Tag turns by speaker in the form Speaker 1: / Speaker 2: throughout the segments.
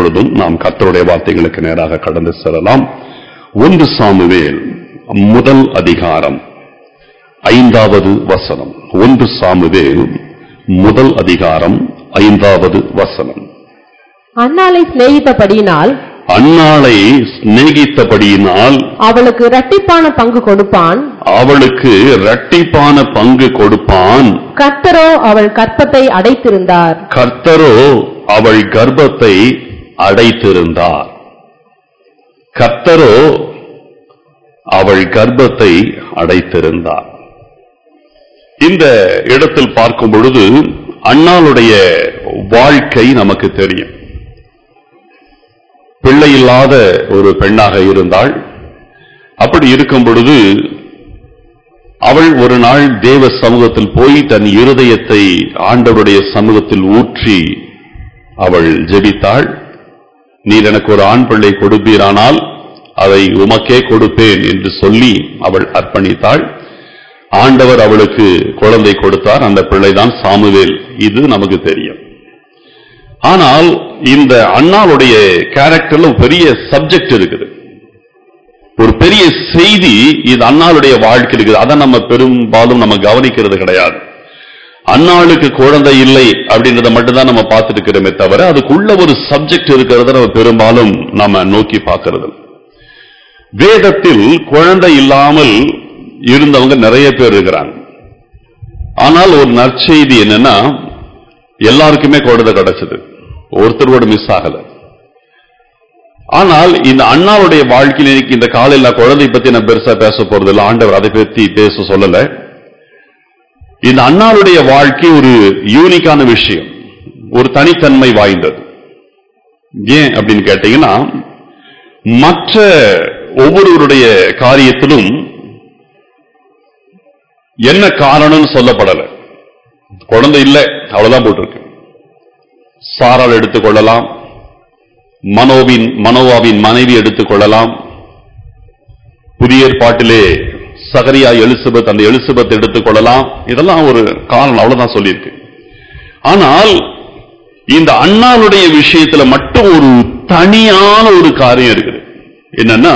Speaker 1: இப்பொழுதும் நாம் கர்த்தருடைய வார்த்தைகளுக்கு நேராக கடந்து செல்லலாம் ஒன்று சாமுவேல் முதல் அதிகாரம் ஐந்தாவது வசனம் ஒன்று சாமுவேல் முதல் அதிகாரம் ஐந்தாவது வசனம்
Speaker 2: அன்னாளை சிநேகித்தபடியினால்
Speaker 1: அன்னாளை சிநேகித்தபடியினால்
Speaker 2: அவளுக்கு இரட்டிப்பான பங்கு கொடுப்பான்
Speaker 1: அவளுக்கு இரட்டிப்பான பங்கு கொடுப்பான்
Speaker 2: கர்த்தரோ அவள் கற்பத்தை அடைத்திருந்தார்
Speaker 1: கர்த்தரோ அவள் கர்ப்பத்தை அடைத்திருந்தார் கர்த்தரோ அவள் கர்ப்பத்தை அடைத்திருந்தார் இந்த இடத்தில் பார்க்கும் பொழுது அண்ணாளுடைய வாழ்க்கை நமக்கு தெரியும் பிள்ளை இல்லாத ஒரு பெண்ணாக இருந்தாள் அப்படி இருக்கும் பொழுது அவள் ஒரு நாள் தேவ சமூகத்தில் போய் தன் இருதயத்தை ஆண்டவருடைய சமூகத்தில் ஊற்றி அவள் ஜெபித்தாள் நீர் எனக்கு ஒரு ஆண் பிள்ளை கொடுப்பீரானால் அதை உமக்கே கொடுப்பேன் என்று சொல்லி அவள் அர்ப்பணித்தாள் ஆண்டவர் அவளுக்கு குழந்தை கொடுத்தார் அந்த பிள்ளைதான் சாமுவேல் இது நமக்கு தெரியும் ஆனால் இந்த அண்ணாவுடைய கேரக்டர்ல ஒரு பெரிய சப்ஜெக்ட் இருக்குது ஒரு பெரிய செய்தி இது அண்ணாளுடைய வாழ்க்கை இருக்குது அதை நம்ம பெரும்பாலும் நம்ம கவனிக்கிறது கிடையாது அன்னாளுக்கு குழந்தை இல்லை அப்படின்றத மட்டும்தான் நம்ம பார்த்துட்டு இருக்கிறோமே தவிர அதுக்குள்ள ஒரு சப்ஜெக்ட் இருக்கிறத நம்ம பெரும்பாலும் நாம நோக்கி பார்க்கிறது இல்ல. வேதத்தில் குழந்தை இல்லாமல் இருந்தவங்க நிறைய பேர் இருக்கிறாங்க ஆனால் ஒரு நற்செய்தி என்னன்னா எல்லாருக்குமே குழந்தை கிடைச்சது ஒருத்தரோட மிஸ் ஆகல ஆனால் இந்த அண்ணாவுடைய வாழ்க்கையில் இன்னைக்கு இந்த காலையில் நான் குழந்தை பத்தி நான் பெருசா பேச போறது இல்லை ஆண்டவர் அதை பத்தி பேச சொல்லல இந்த அண்ணாவுடைய வாழ்க்கை ஒரு யூனிக்கான விஷயம் ஒரு தனித்தன்மை வாய்ந்தது ஏன் அப்படின்னு கேட்டீங்கன்னா மற்ற ஒவ்வொருவருடைய காரியத்திலும் என்ன காரணம்னு சொல்லப்படல குழந்தை இல்லை அவ்வளவுதான் போட்டிருக்கு சாரால் எடுத்துக்கொள்ளலாம் மனோவின் மனோவாவின் மனைவி எடுத்துக்கொள்ளலாம் புதிய ஏற்பாட்டிலே சகரியா எலிசபெத் அந்த எலிசபெத் எடுத்துக்கொள்ளலாம் இதெல்லாம் ஒரு காரணம் அவ்வளவுதான் சொல்லியிருக்கு ஆனால் இந்த அண்ணாளுடைய விஷயத்துல மட்டும் ஒரு தனியான ஒரு காரியம் இருக்குது என்னன்னா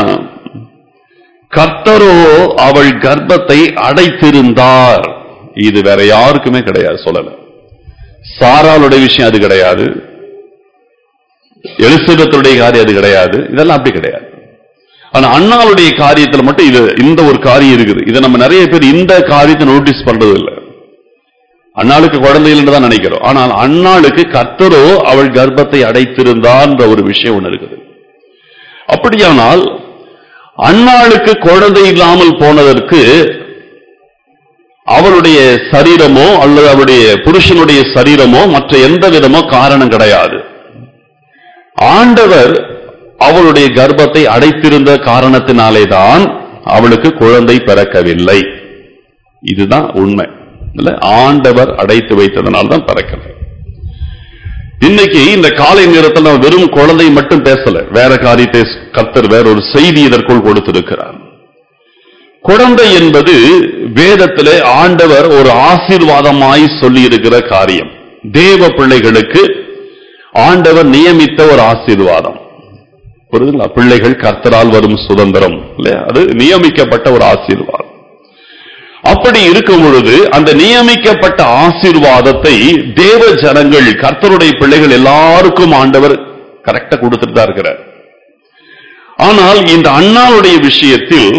Speaker 1: கர்த்தரோ அவள் கர்ப்பத்தை அடைத்திருந்தார் இது வேற யாருக்குமே கிடையாது சொல்லல சாராளுடைய விஷயம் அது கிடையாது எலிசபெத்துடைய காரியம் அது கிடையாது இதெல்லாம் அப்படி கிடையாது ஆனா அண்ணாளுடைய காரியத்துல மட்டும் இது இந்த ஒரு காரியம் இருக்குது இதை நம்ம நிறைய பேர் இந்த காரியத்தை நோட்டீஸ் பண்றது இல்ல அண்ணாளுக்கு குழந்தை இல்லைன்னு தான் நினைக்கிறோம் ஆனால் அண்ணாளுக்கு கர்த்தரோ அவள் கர்ப்பத்தை அடைத்திருந்தான்ற ஒரு விஷயம் ஒண்ணு இருக்குது அப்படியானால் அண்ணாளுக்கு குழந்தை இல்லாமல் போனதற்கு அவளுடைய சரீரமோ அல்லது அவளுடைய புருஷனுடைய சரீரமோ மற்ற எந்த விதமோ காரணம் கிடையாது ஆண்டவர் அவளுடைய கர்ப்பத்தை அடைத்திருந்த காரணத்தினாலேதான் அவளுக்கு குழந்தை பிறக்கவில்லை இதுதான் உண்மை இல்ல ஆண்டவர் அடைத்து வைத்ததனால தான் பிறக்கல இன்னைக்கு இந்த காலை நேரத்தில் நம்ம வெறும் குழந்தை மட்டும் பேசல வேற காரியத்தை கர்த்தர் வேற ஒரு செய்தி இதற்குள் கொடுத்திருக்கிறார் குழந்தை என்பது வேதத்திலே ஆண்டவர் ஒரு ஆசீர்வாதமாய் சொல்லி இருக்கிற காரியம் தேவ பிள்ளைகளுக்கு ஆண்டவர் நியமித்த ஒரு ஆசீர்வாதம் புரியுதுங்களா பிள்ளைகள் கர்த்தரால் வரும் சுதந்திரம் இல்லையா அது நியமிக்கப்பட்ட ஒரு ஆசீர்வாதம் அப்படி இருக்கும் பொழுது அந்த நியமிக்கப்பட்ட ஆசீர்வாதத்தை தேவ ஜனங்கள் கர்த்தருடைய பிள்ளைகள் எல்லாருக்கும் ஆண்டவர் கரெக்டா கொடுத்துட்டு தான் இருக்கிறார் ஆனால் இந்த அண்ணாவுடைய விஷயத்தில்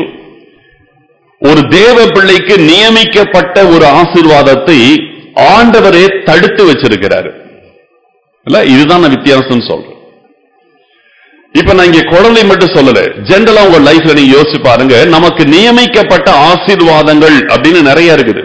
Speaker 1: ஒரு தேவ பிள்ளைக்கு நியமிக்கப்பட்ட ஒரு ஆசீர்வாதத்தை ஆண்டவரே தடுத்து வச்சிருக்கிறார் இல்ல இதுதான் நான் வித்தியாசம் சொல்றேன் இப்ப நான் இங்க குழந்தை மட்டும் சொல்லல ஜென்ரலா உங்க லைஃப்ல நீங்க யோசிச்சு பாருங்க நமக்கு நியமிக்கப்பட்ட ஆசீர்வாதங்கள் அப்படின்னு நிறைய இருக்குது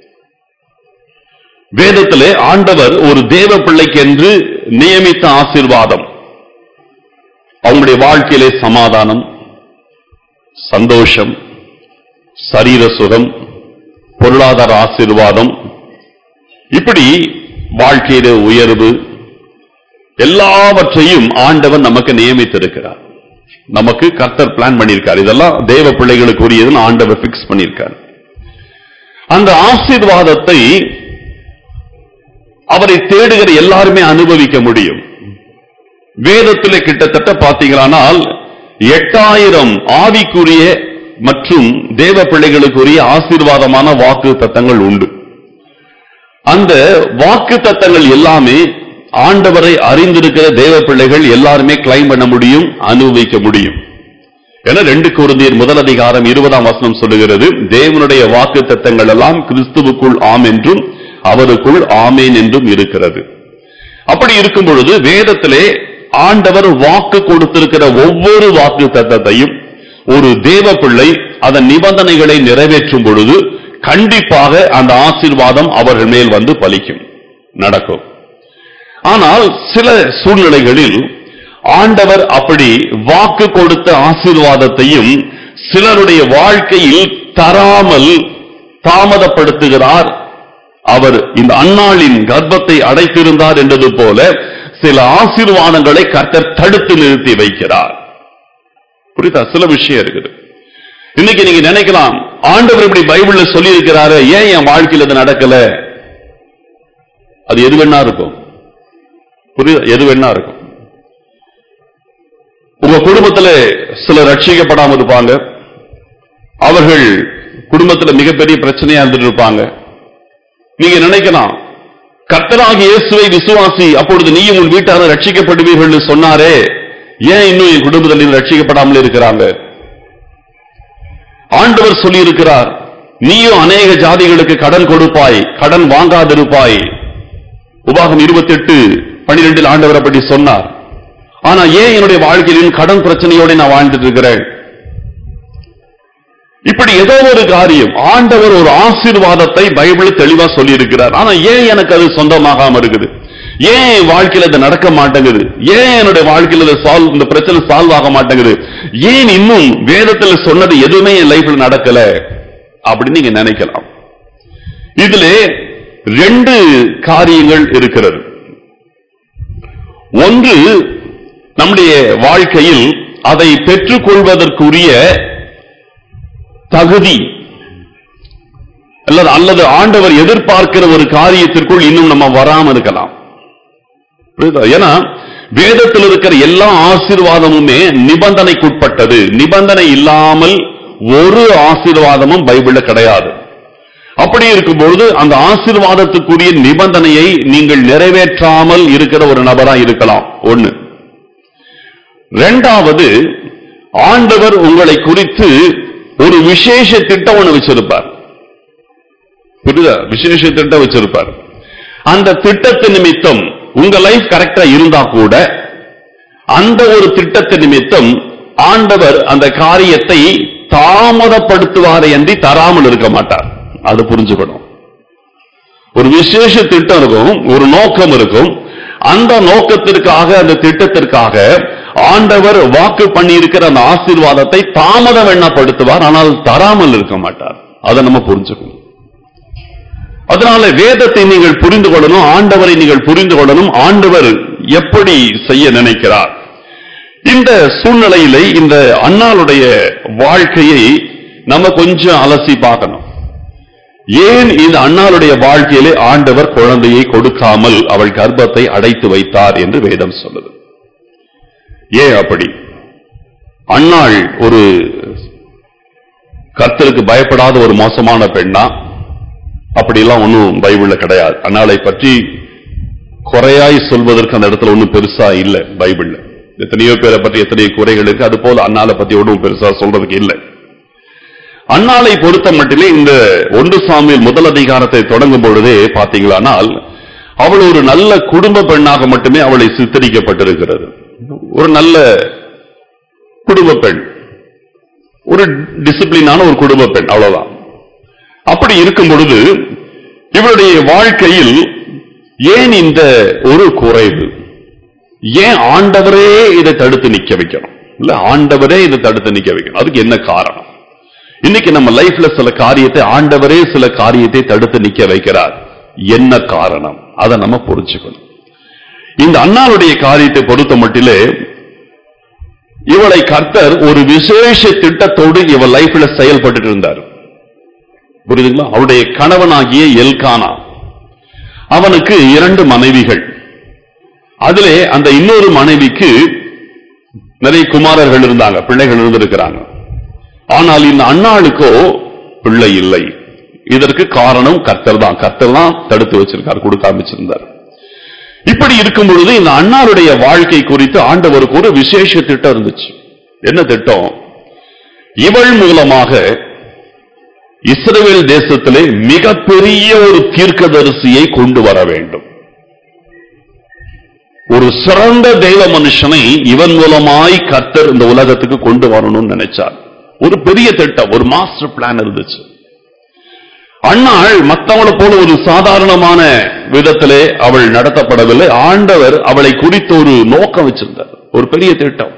Speaker 1: வேதத்திலே ஆண்டவர் ஒரு தேவ பிள்ளைக்கு என்று நியமித்த ஆசீர்வாதம் அவங்களுடைய வாழ்க்கையிலே சமாதானம் சந்தோஷம் சரீர சுகம் பொருளாதார ஆசீர்வாதம் இப்படி வாழ்க்கையில உயர்வு எல்லாவற்றையும் ஆண்டவன் நமக்கு நியமித்திருக்கிறார் நமக்கு கர்த்தர் பிளான் பண்ணியிருக்கார் இதெல்லாம் தேவ பிள்ளைகளுக்கு உரியதுன்னு ஆண்டவர் பிக்ஸ் பண்ணியிருக்கார் அந்த ஆசீர்வாதத்தை அவரை தேடுகிற எல்லாருமே அனுபவிக்க முடியும் வேதத்திலே கிட்டத்தட்ட பார்த்தீங்களானால் எட்டாயிரம் ஆவிக்குரிய மற்றும் தேவ பிள்ளைகளுக்குரிய ஆசீர்வாதமான வாக்கு தத்தங்கள் உண்டு அந்த வாக்கு தத்தங்கள் எல்லாமே ஆண்டவரை அறிந்திருக்கிற தேவ பிள்ளைகள் எல்லாருமே கிளைம் பண்ண முடியும் அனுபவிக்க முடியும் என ரெண்டு குருந்தியர் முதல் அதிகாரம் இருபதாம் வசனம் சொல்லுகிறது தேவனுடைய வாக்கு தத்தங்கள் எல்லாம் கிறிஸ்துவுக்குள் ஆம் என்றும் அவருக்குள் ஆமேன் என்றும் இருக்கிறது அப்படி இருக்கும் பொழுது வேதத்திலே ஆண்டவர் வாக்கு கொடுத்திருக்கிற ஒவ்வொரு வாக்கு தத்தத்தையும் ஒரு தேவ பிள்ளை அதன் நிபந்தனைகளை நிறைவேற்றும் பொழுது கண்டிப்பாக அந்த ஆசீர்வாதம் அவர்கள் மேல் வந்து பலிக்கும் நடக்கும் ஆனால் சில சூழ்நிலைகளில் ஆண்டவர் அப்படி வாக்கு கொடுத்த ஆசீர்வாதத்தையும் சிலருடைய வாழ்க்கையில் தராமல் தாமதப்படுத்துகிறார் அவர் இந்த அன்னாளின் கர்ப்பத்தை அடைத்திருந்தார் என்றது போல சில ஆசீர்வாதங்களை கர்த்தர் தடுத்து நிறுத்தி வைக்கிறார் புரியுதா சில விஷயம் இருக்குது இன்னைக்கு நீங்க நினைக்கலாம் ஆண்டவர் இப்படி பைபிள்ல சொல்லி இருக்கிறாரு ஏன் என் வாழ்க்கையில் இது நடக்கல அது எது வேணா இருக்கும் புரியுதா எது வேணா இருக்கும் உங்க குடும்பத்துல சிலர் ரட்சிக்கப்படாம இருப்பாங்க அவர்கள் குடும்பத்துல மிகப்பெரிய பிரச்சனையா இருந்துட்டு இருப்பாங்க நீங்க நினைக்கலாம் கர்த்தராகி இயேசுவை விசுவாசி அப்பொழுது நீயும் உன் வீட்டாரும் ரட்சிக்கப்படுவீர்கள் சொன்னாரே ஏன் இன்னும் என் குடும்பத்தில் ரட்சிக்கப்படாமல் இருக்கிறாங்க ஆண்டவர் சொல்லி இருக்கிறார் நீயும் அநேக ஜாதிகளுக்கு கடன் கொடுப்பாய் கடன் வாங்காதிருப்பாய் உபாகம் இருபத்தி எட்டு பனிரெண்டில் ஆண்டவர் அப்படி சொன்னார் ஆனா ஏன் என்னுடைய வாழ்க்கையில் கடன் பிரச்சனையோட நான் வாழ்ந்துட்டு இருக்கிறேன் இப்படி ஏதோ ஒரு காரியம் ஆண்டவர் ஒரு ஆசீர்வாதத்தை பைபிள் தெளிவா சொல்லி இருக்கிறார் ஆனா ஏன் எனக்கு அது சொந்தமாகாம இருக்குது ஏன் என் வாழ்க்கையில இது நடக்க மாட்டேங்குது ஏன் என்னுடைய வாழ்க்கையில இது சால்வ் இந்த பிரச்சனை சால்வ் ஆக மாட்டேங்குது ஏன் இன்னும் வேதத்துல சொன்னது எதுவுமே என் லைஃப்ல நடக்கல அப்படின்னு நீங்க நினைக்கலாம் இதுல ரெண்டு காரியங்கள் இருக்கிறது ஒன்று நம்முடைய வாழ்க்கையில் அதை பெற்றுக்கொள்வதற்குரிய தகுதி அல்லது அல்லது ஆண்டவர் எதிர்பார்க்கிற ஒரு காரியத்திற்குள் இன்னும் நம்ம வராம இருக்கலாம் புரியுதா? ஏன்னா வேதத்தில் இருக்கிற எல்லா ஆசீர்வாதமுமே நிபந்தனைக்குட்பட்டது நிபந்தனை இல்லாமல் ஒரு ஆசீர்வாதமும் பைபிள்ல கிடையாது அப்படி இருக்கும்பொழுது அந்த ஆசீர்வாதத்துக்குரிய நிபந்தனையை நீங்கள் நிறைவேற்றாமல் இருக்கிற ஒரு நபரா இருக்கலாம் ஒண்ணு ரெண்டாவது ஆண்டவர் உங்களை குறித்து ஒரு விசேஷ திட்டம் ஒண்ணு வச்சிருப்பார் புரியுதா விசேஷ திட்டம் வச்சிருப்பார் அந்த திட்டத்து நிமித்தம் உங்க லைஃப் கரெக்டா இருந்தா கூட அந்த ஒரு திட்டத்து நிமித்தம் ஆண்டவர் அந்த காரியத்தை தாமதப்படுத்துவாரே அன்றி தராமல் இருக்க மாட்டார் அது புரிஞ்சுக்கணும் ஒரு விசேஷ திட்டம் இருக்கும் ஒரு நோக்கம் இருக்கும் அந்த நோக்கத்திற்காக அந்த திட்டத்திற்காக ஆண்டவர் வாக்கு பண்ணியிருக்கிற அந்த ஆசீர்வாதத்தை தாமதம் எண்ணப்படுத்துவார் ஆனால் தராமல் இருக்க மாட்டார் அதை நம்ம புரிஞ்சுக்கணும் அதனால வேதத்தை நீங்கள் புரிந்து கொள்ளணும் ஆண்டவரை நீங்கள் புரிந்து கொள்ளணும் ஆண்டவர் எப்படி செய்ய நினைக்கிறார் இந்த சூழ்நிலையிலே இந்த அண்ணாளுடைய வாழ்க்கையை நம்ம கொஞ்சம் அலசி பார்க்கணும் ஏன் இந்த அண்ணாளுடைய வாழ்க்கையிலே ஆண்டவர் குழந்தையை கொடுக்காமல் அவள் கர்ப்பத்தை அடைத்து வைத்தார் என்று வேதம் சொல்லுது ஏன் அப்படி அன்னாள் ஒரு கர்த்தருக்கு பயப்படாத ஒரு மோசமான பெண்ணா அப்படிலாம் ஒன்றும் பைபிள்ல கிடையாது அன்னாளை பற்றி குறையாய் சொல்வதற்கு அந்த இடத்துல ஒன்றும் பெருசா இல்லை பைபிள்ல எத்தனையோ பேரை பற்றி எத்தனையோ குறைகள் இருக்கு அது போல அன்னாளை பத்தி ஒன்றும் பெருசா சொல்றதுக்கு இல்லை அன்னாளை பொறுத்த மட்டிலே இந்த ஒன்று சாமியில் முதல் அதிகாரத்தை தொடங்கும் பொழுதே பாத்தீங்களானால் அவள் ஒரு நல்ல குடும்ப பெண்ணாக மட்டுமே அவளை சித்தரிக்கப்பட்டிருக்கிறது ஒரு நல்ல குடும்ப பெண் ஒரு டிசிப்ளினான ஒரு குடும்ப பெண் அவ்வளவுதான் அப்படி இருக்கும் பொழுது இவருடைய வாழ்க்கையில் ஏன் இந்த ஒரு குறைவு ஏன் ஆண்டவரே இதை தடுத்து நிக்க வைக்கணும் இல்ல ஆண்டவரே இதை தடுத்து நிக்க வைக்கணும் அதுக்கு என்ன காரணம் இன்னைக்கு நம்ம லைஃப்ல சில காரியத்தை ஆண்டவரே சில காரியத்தை தடுத்து நிக்க வைக்கிறார் என்ன காரணம் அதை நம்ம புரிஞ்சுக்கணும் இந்த அண்ணாளுடைய காரியத்தை பொறுத்த மட்டிலே இவளை கர்த்தர் ஒரு விசேஷ திட்டத்தோடு இவள் லைஃப்ல செயல்பட்டு இருந்தார் புரியுதுங்களா அவருடைய கணவனாகிய எல்கானா அவனுக்கு இரண்டு மனைவிகள் அதிலே அந்த இன்னொரு மனைவிக்கு நிறைய குமாரர்கள் இருந்தாங்க பிள்ளைகள் இருந்திருக்கிறாங்க ஆனால் இந்த அண்ணாளுக்கோ பிள்ளை இல்லை இதற்கு காரணம் கர்த்தர் தான் கர்த்தர் தான் தடுத்து வச்சிருக்கார் கொடுக்காம வச்சிருந்தார் இப்படி இருக்கும் பொழுது இந்த அண்ணாருடைய வாழ்க்கை குறித்து ஆண்டவருக்கு ஒரு விசேஷ திட்டம் இருந்துச்சு என்ன திட்டம் இவள் மூலமாக இஸ்ரவேல் தேசத்திலே மிகப்பெரிய ஒரு தீர்க்கதரிசியை கொண்டு வர வேண்டும் ஒரு சிறந்த தெய்வ மனுஷனை இவன் மூலமாய் கர்த்தர் இந்த உலகத்துக்கு கொண்டு வரணும்னு நினைச்சார் ஒரு பெரிய திட்டம் ஒரு மாஸ்டர் பிளான் இருந்துச்சு அன்னாள் மத்தவளை போல ஒரு சாதாரணமான விதத்திலே அவள் நடத்தப்படவில்லை ஆண்டவர் அவளை குறித்து ஒரு நோக்கம் வச்சிருந்தார் ஒரு பெரிய திட்டம்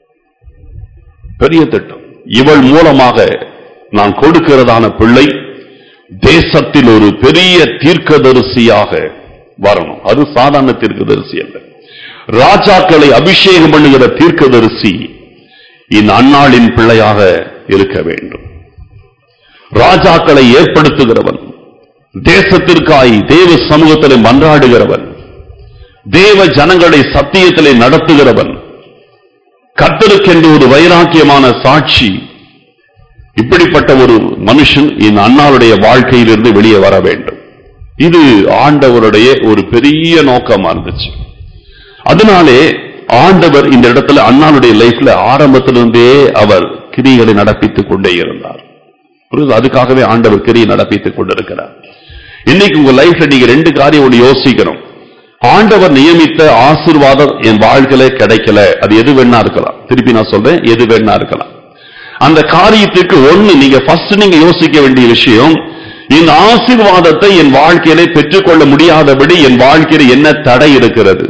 Speaker 1: பெரிய திட்டம் இவள் மூலமாக நான் கொடுக்கிறதான பிள்ளை தேசத்தில் ஒரு பெரிய தீர்க்கதரிசியாக வரணும் அது சாதாரண தீர்க்கதரிசி அல்ல ராஜாக்களை அபிஷேகம் பண்ணுகிற தீர்க்கதரிசி இந்த அன்னாளின் பிள்ளையாக இருக்க வேண்டும் ராஜாக்களை ஏற்படுத்துகிறவன் தேசத்திற்காய் தேவ சமூகத்திலே மன்றாடுகிறவன் தேவ ஜனங்களை சத்தியத்திலே நடத்துகிறவன் கர்த்தருக்கென்று ஒரு வைராக்கியமான சாட்சி இப்படிப்பட்ட ஒரு மனுஷன் இந்த அண்ணாவுடைய வாழ்க்கையிலிருந்து வெளியே வர வேண்டும் இது ஆண்டவருடைய ஒரு பெரிய நோக்கமா இருந்துச்சு அதனாலே ஆண்டவர் இந்த இடத்துல அண்ணாளுடைய லைஃப்ல ஆரம்பத்திலிருந்தே அவர் கிரிகளை நடப்பித்துக் கொண்டே இருந்தார் புரியுதா? அதுக்காகவே ஆண்டவர் கிரியை நடப்பித்துக் கொண்டிருக்கிறார் இன்னைக்கு உங்க லைஃப்ல நீங்க ரெண்டு காரியம் ஒண்ணு யோசிக்கணும் ஆண்டவர் நியமித்த ஆசீர்வாதம் என் வாழ்க்கையில கிடைக்கல அது எது வேணா இருக்கலாம் திருப்பி நான் சொல்றேன் எது வேணா இருக்கலாம் அந்த காரியத்துக்கு ஒண்ணு நீங்க ஃபர்ஸ்ட் நீங்க யோசிக்க வேண்டிய விஷயம் இந்த ஆசீர்வாதத்தை என் வாழ்க்கையிலே பெற்றுக்கொள்ள முடியாதபடி என் வாழ்க்கையில என்ன தடை இருக்கிறது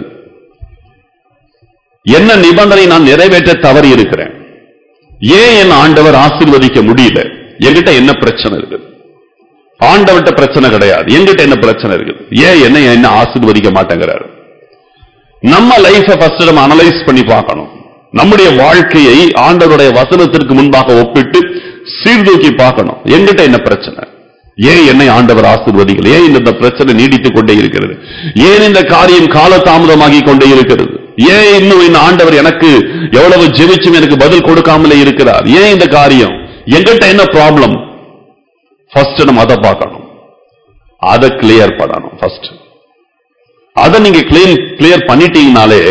Speaker 1: என்ன நிபந்தனை நான் நிறைவேற்ற தவறி இருக்கிறேன் ஏன் என் ஆண்டவர் ஆசீர்வதிக்க முடியல என்கிட்ட என்ன பிரச்சனை இருக்குது ஆண்டவர்கிட்ட பிரச்சனை கிடையாது என்கிட்ட என்ன பிரச்சனை இருக்குது ஏன் என்ன என்ன ஆசீர்வதிக்க மாட்டேங்கிறாரு நம்ம லைஃப ஃபர்ஸ்ட் நம்ம அனலைஸ் பண்ணி பார்க்கணும் நம்முடைய வாழ்க்கையை ஆண்டவருடைய வசனத்திற்கு முன்பாக ஒப்பிட்டு சீர்தூக்கி பார்க்கணும் என்கிட்ட என்ன பிரச்சனை ஏன் என்னை ஆண்டவர் ஆசீர்வதிக்கல ஏன் இந்த பிரச்சனை நீடித்துக் கொண்டே இருக்கிறது ஏன் இந்த காரியம் காலதாமதமாகி கொண்டே இருக்கிறது ஏன் இன்னும் இந்த ஆண்டவர் எனக்கு எவ்வளவு ஜெபிச்சும் எனக்கு பதில் கொடுக்காமலே இருக்கிறார் ஏன் இந்த காரியம் எங்கிட்ட என்ன ப்ராப்ளம் ஃபர்ஸ்ட் நம்ம அதை பார்க்கணும் அதை கிளியர் பண்ணணும் ஃபர்ஸ்ட் அதை நீங்க கிளீன் கிளியர் பண்ணிட்டீங்கனாலே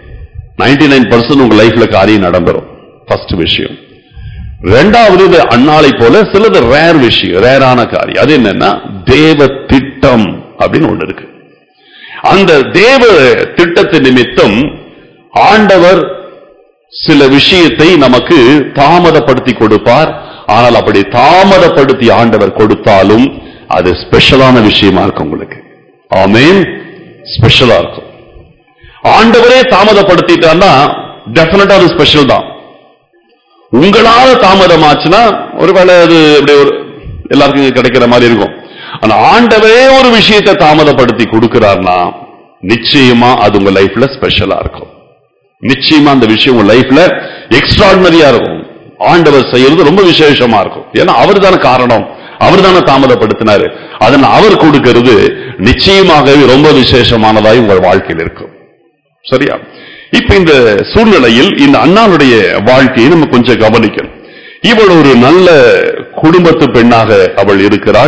Speaker 1: 99% நைன் உங்க லைஃப்ல காரியம் நடந்துரும் ஃபர்ஸ்ட் விஷயம் ரெண்டாவது இது அண்ணாளை போல சிலது ரேர் விஷயம் ரேரான காரியம் அது என்னன்னா தேவ திட்டம் அப்படின்னு ஒண்ணு இருக்கு அந்த தேவ திட்டத்தின் நிமித்தம் ஆண்டவர் சில விஷயத்தை நமக்கு தாமதப்படுத்தி கொடுப்பார் ஆனால் அப்படி தாமதப்படுத்தி ஆண்டவர் கொடுத்தாலும் அது ஸ்பெஷலான விஷயமா இருக்கும் உங்களுக்கு ஆமேன் ஸ்பெஷலா இருக்கும் ஆண்டவரே தாமதப்படுத்திட்டான்னா டெஃபினட்டா அது ஸ்பெஷல் தான் உங்களால தாமதமாச்சுன்னா ஒருவேளை அது இப்படி ஒரு எல்லாருக்கும் இது கிடைக்கிற மாதிரி இருக்கும் ஆனா ஆண்டவரே ஒரு விஷயத்தை தாமதப்படுத்தி கொடுக்கிறார்னா நிச்சயமா அது உங்க லைஃப்ல ஸ்பெஷலா இருக்கும் நிச்சயமா அந்த விஷயம் உங்க லைஃப்ல எக்ஸ்ட்ராடினரியா இருக்கும் ஆண்டவர் செய்யறது ரொம்ப விசேஷமா இருக்கும் ஏன்னா அவர் தானே காரணம் அவர் தானே தாமதப்படுத்தினாரு அதனால அவர் கொடுக்கிறது நிச்சயமாகவே ரொம்ப விசேஷமானதாய் உங்கள் வாழ்க்கையில் இருக்கும் சரியா இப்ப இந்த சூழ்நிலையில் இந்த அண்ணாளுடைய வாழ்க்கையை நம்ம கொஞ்சம் கவனிக்கணும் இவள் ஒரு நல்ல குடும்பத்து பெண்ணாக அவள் இருக்கிறாள்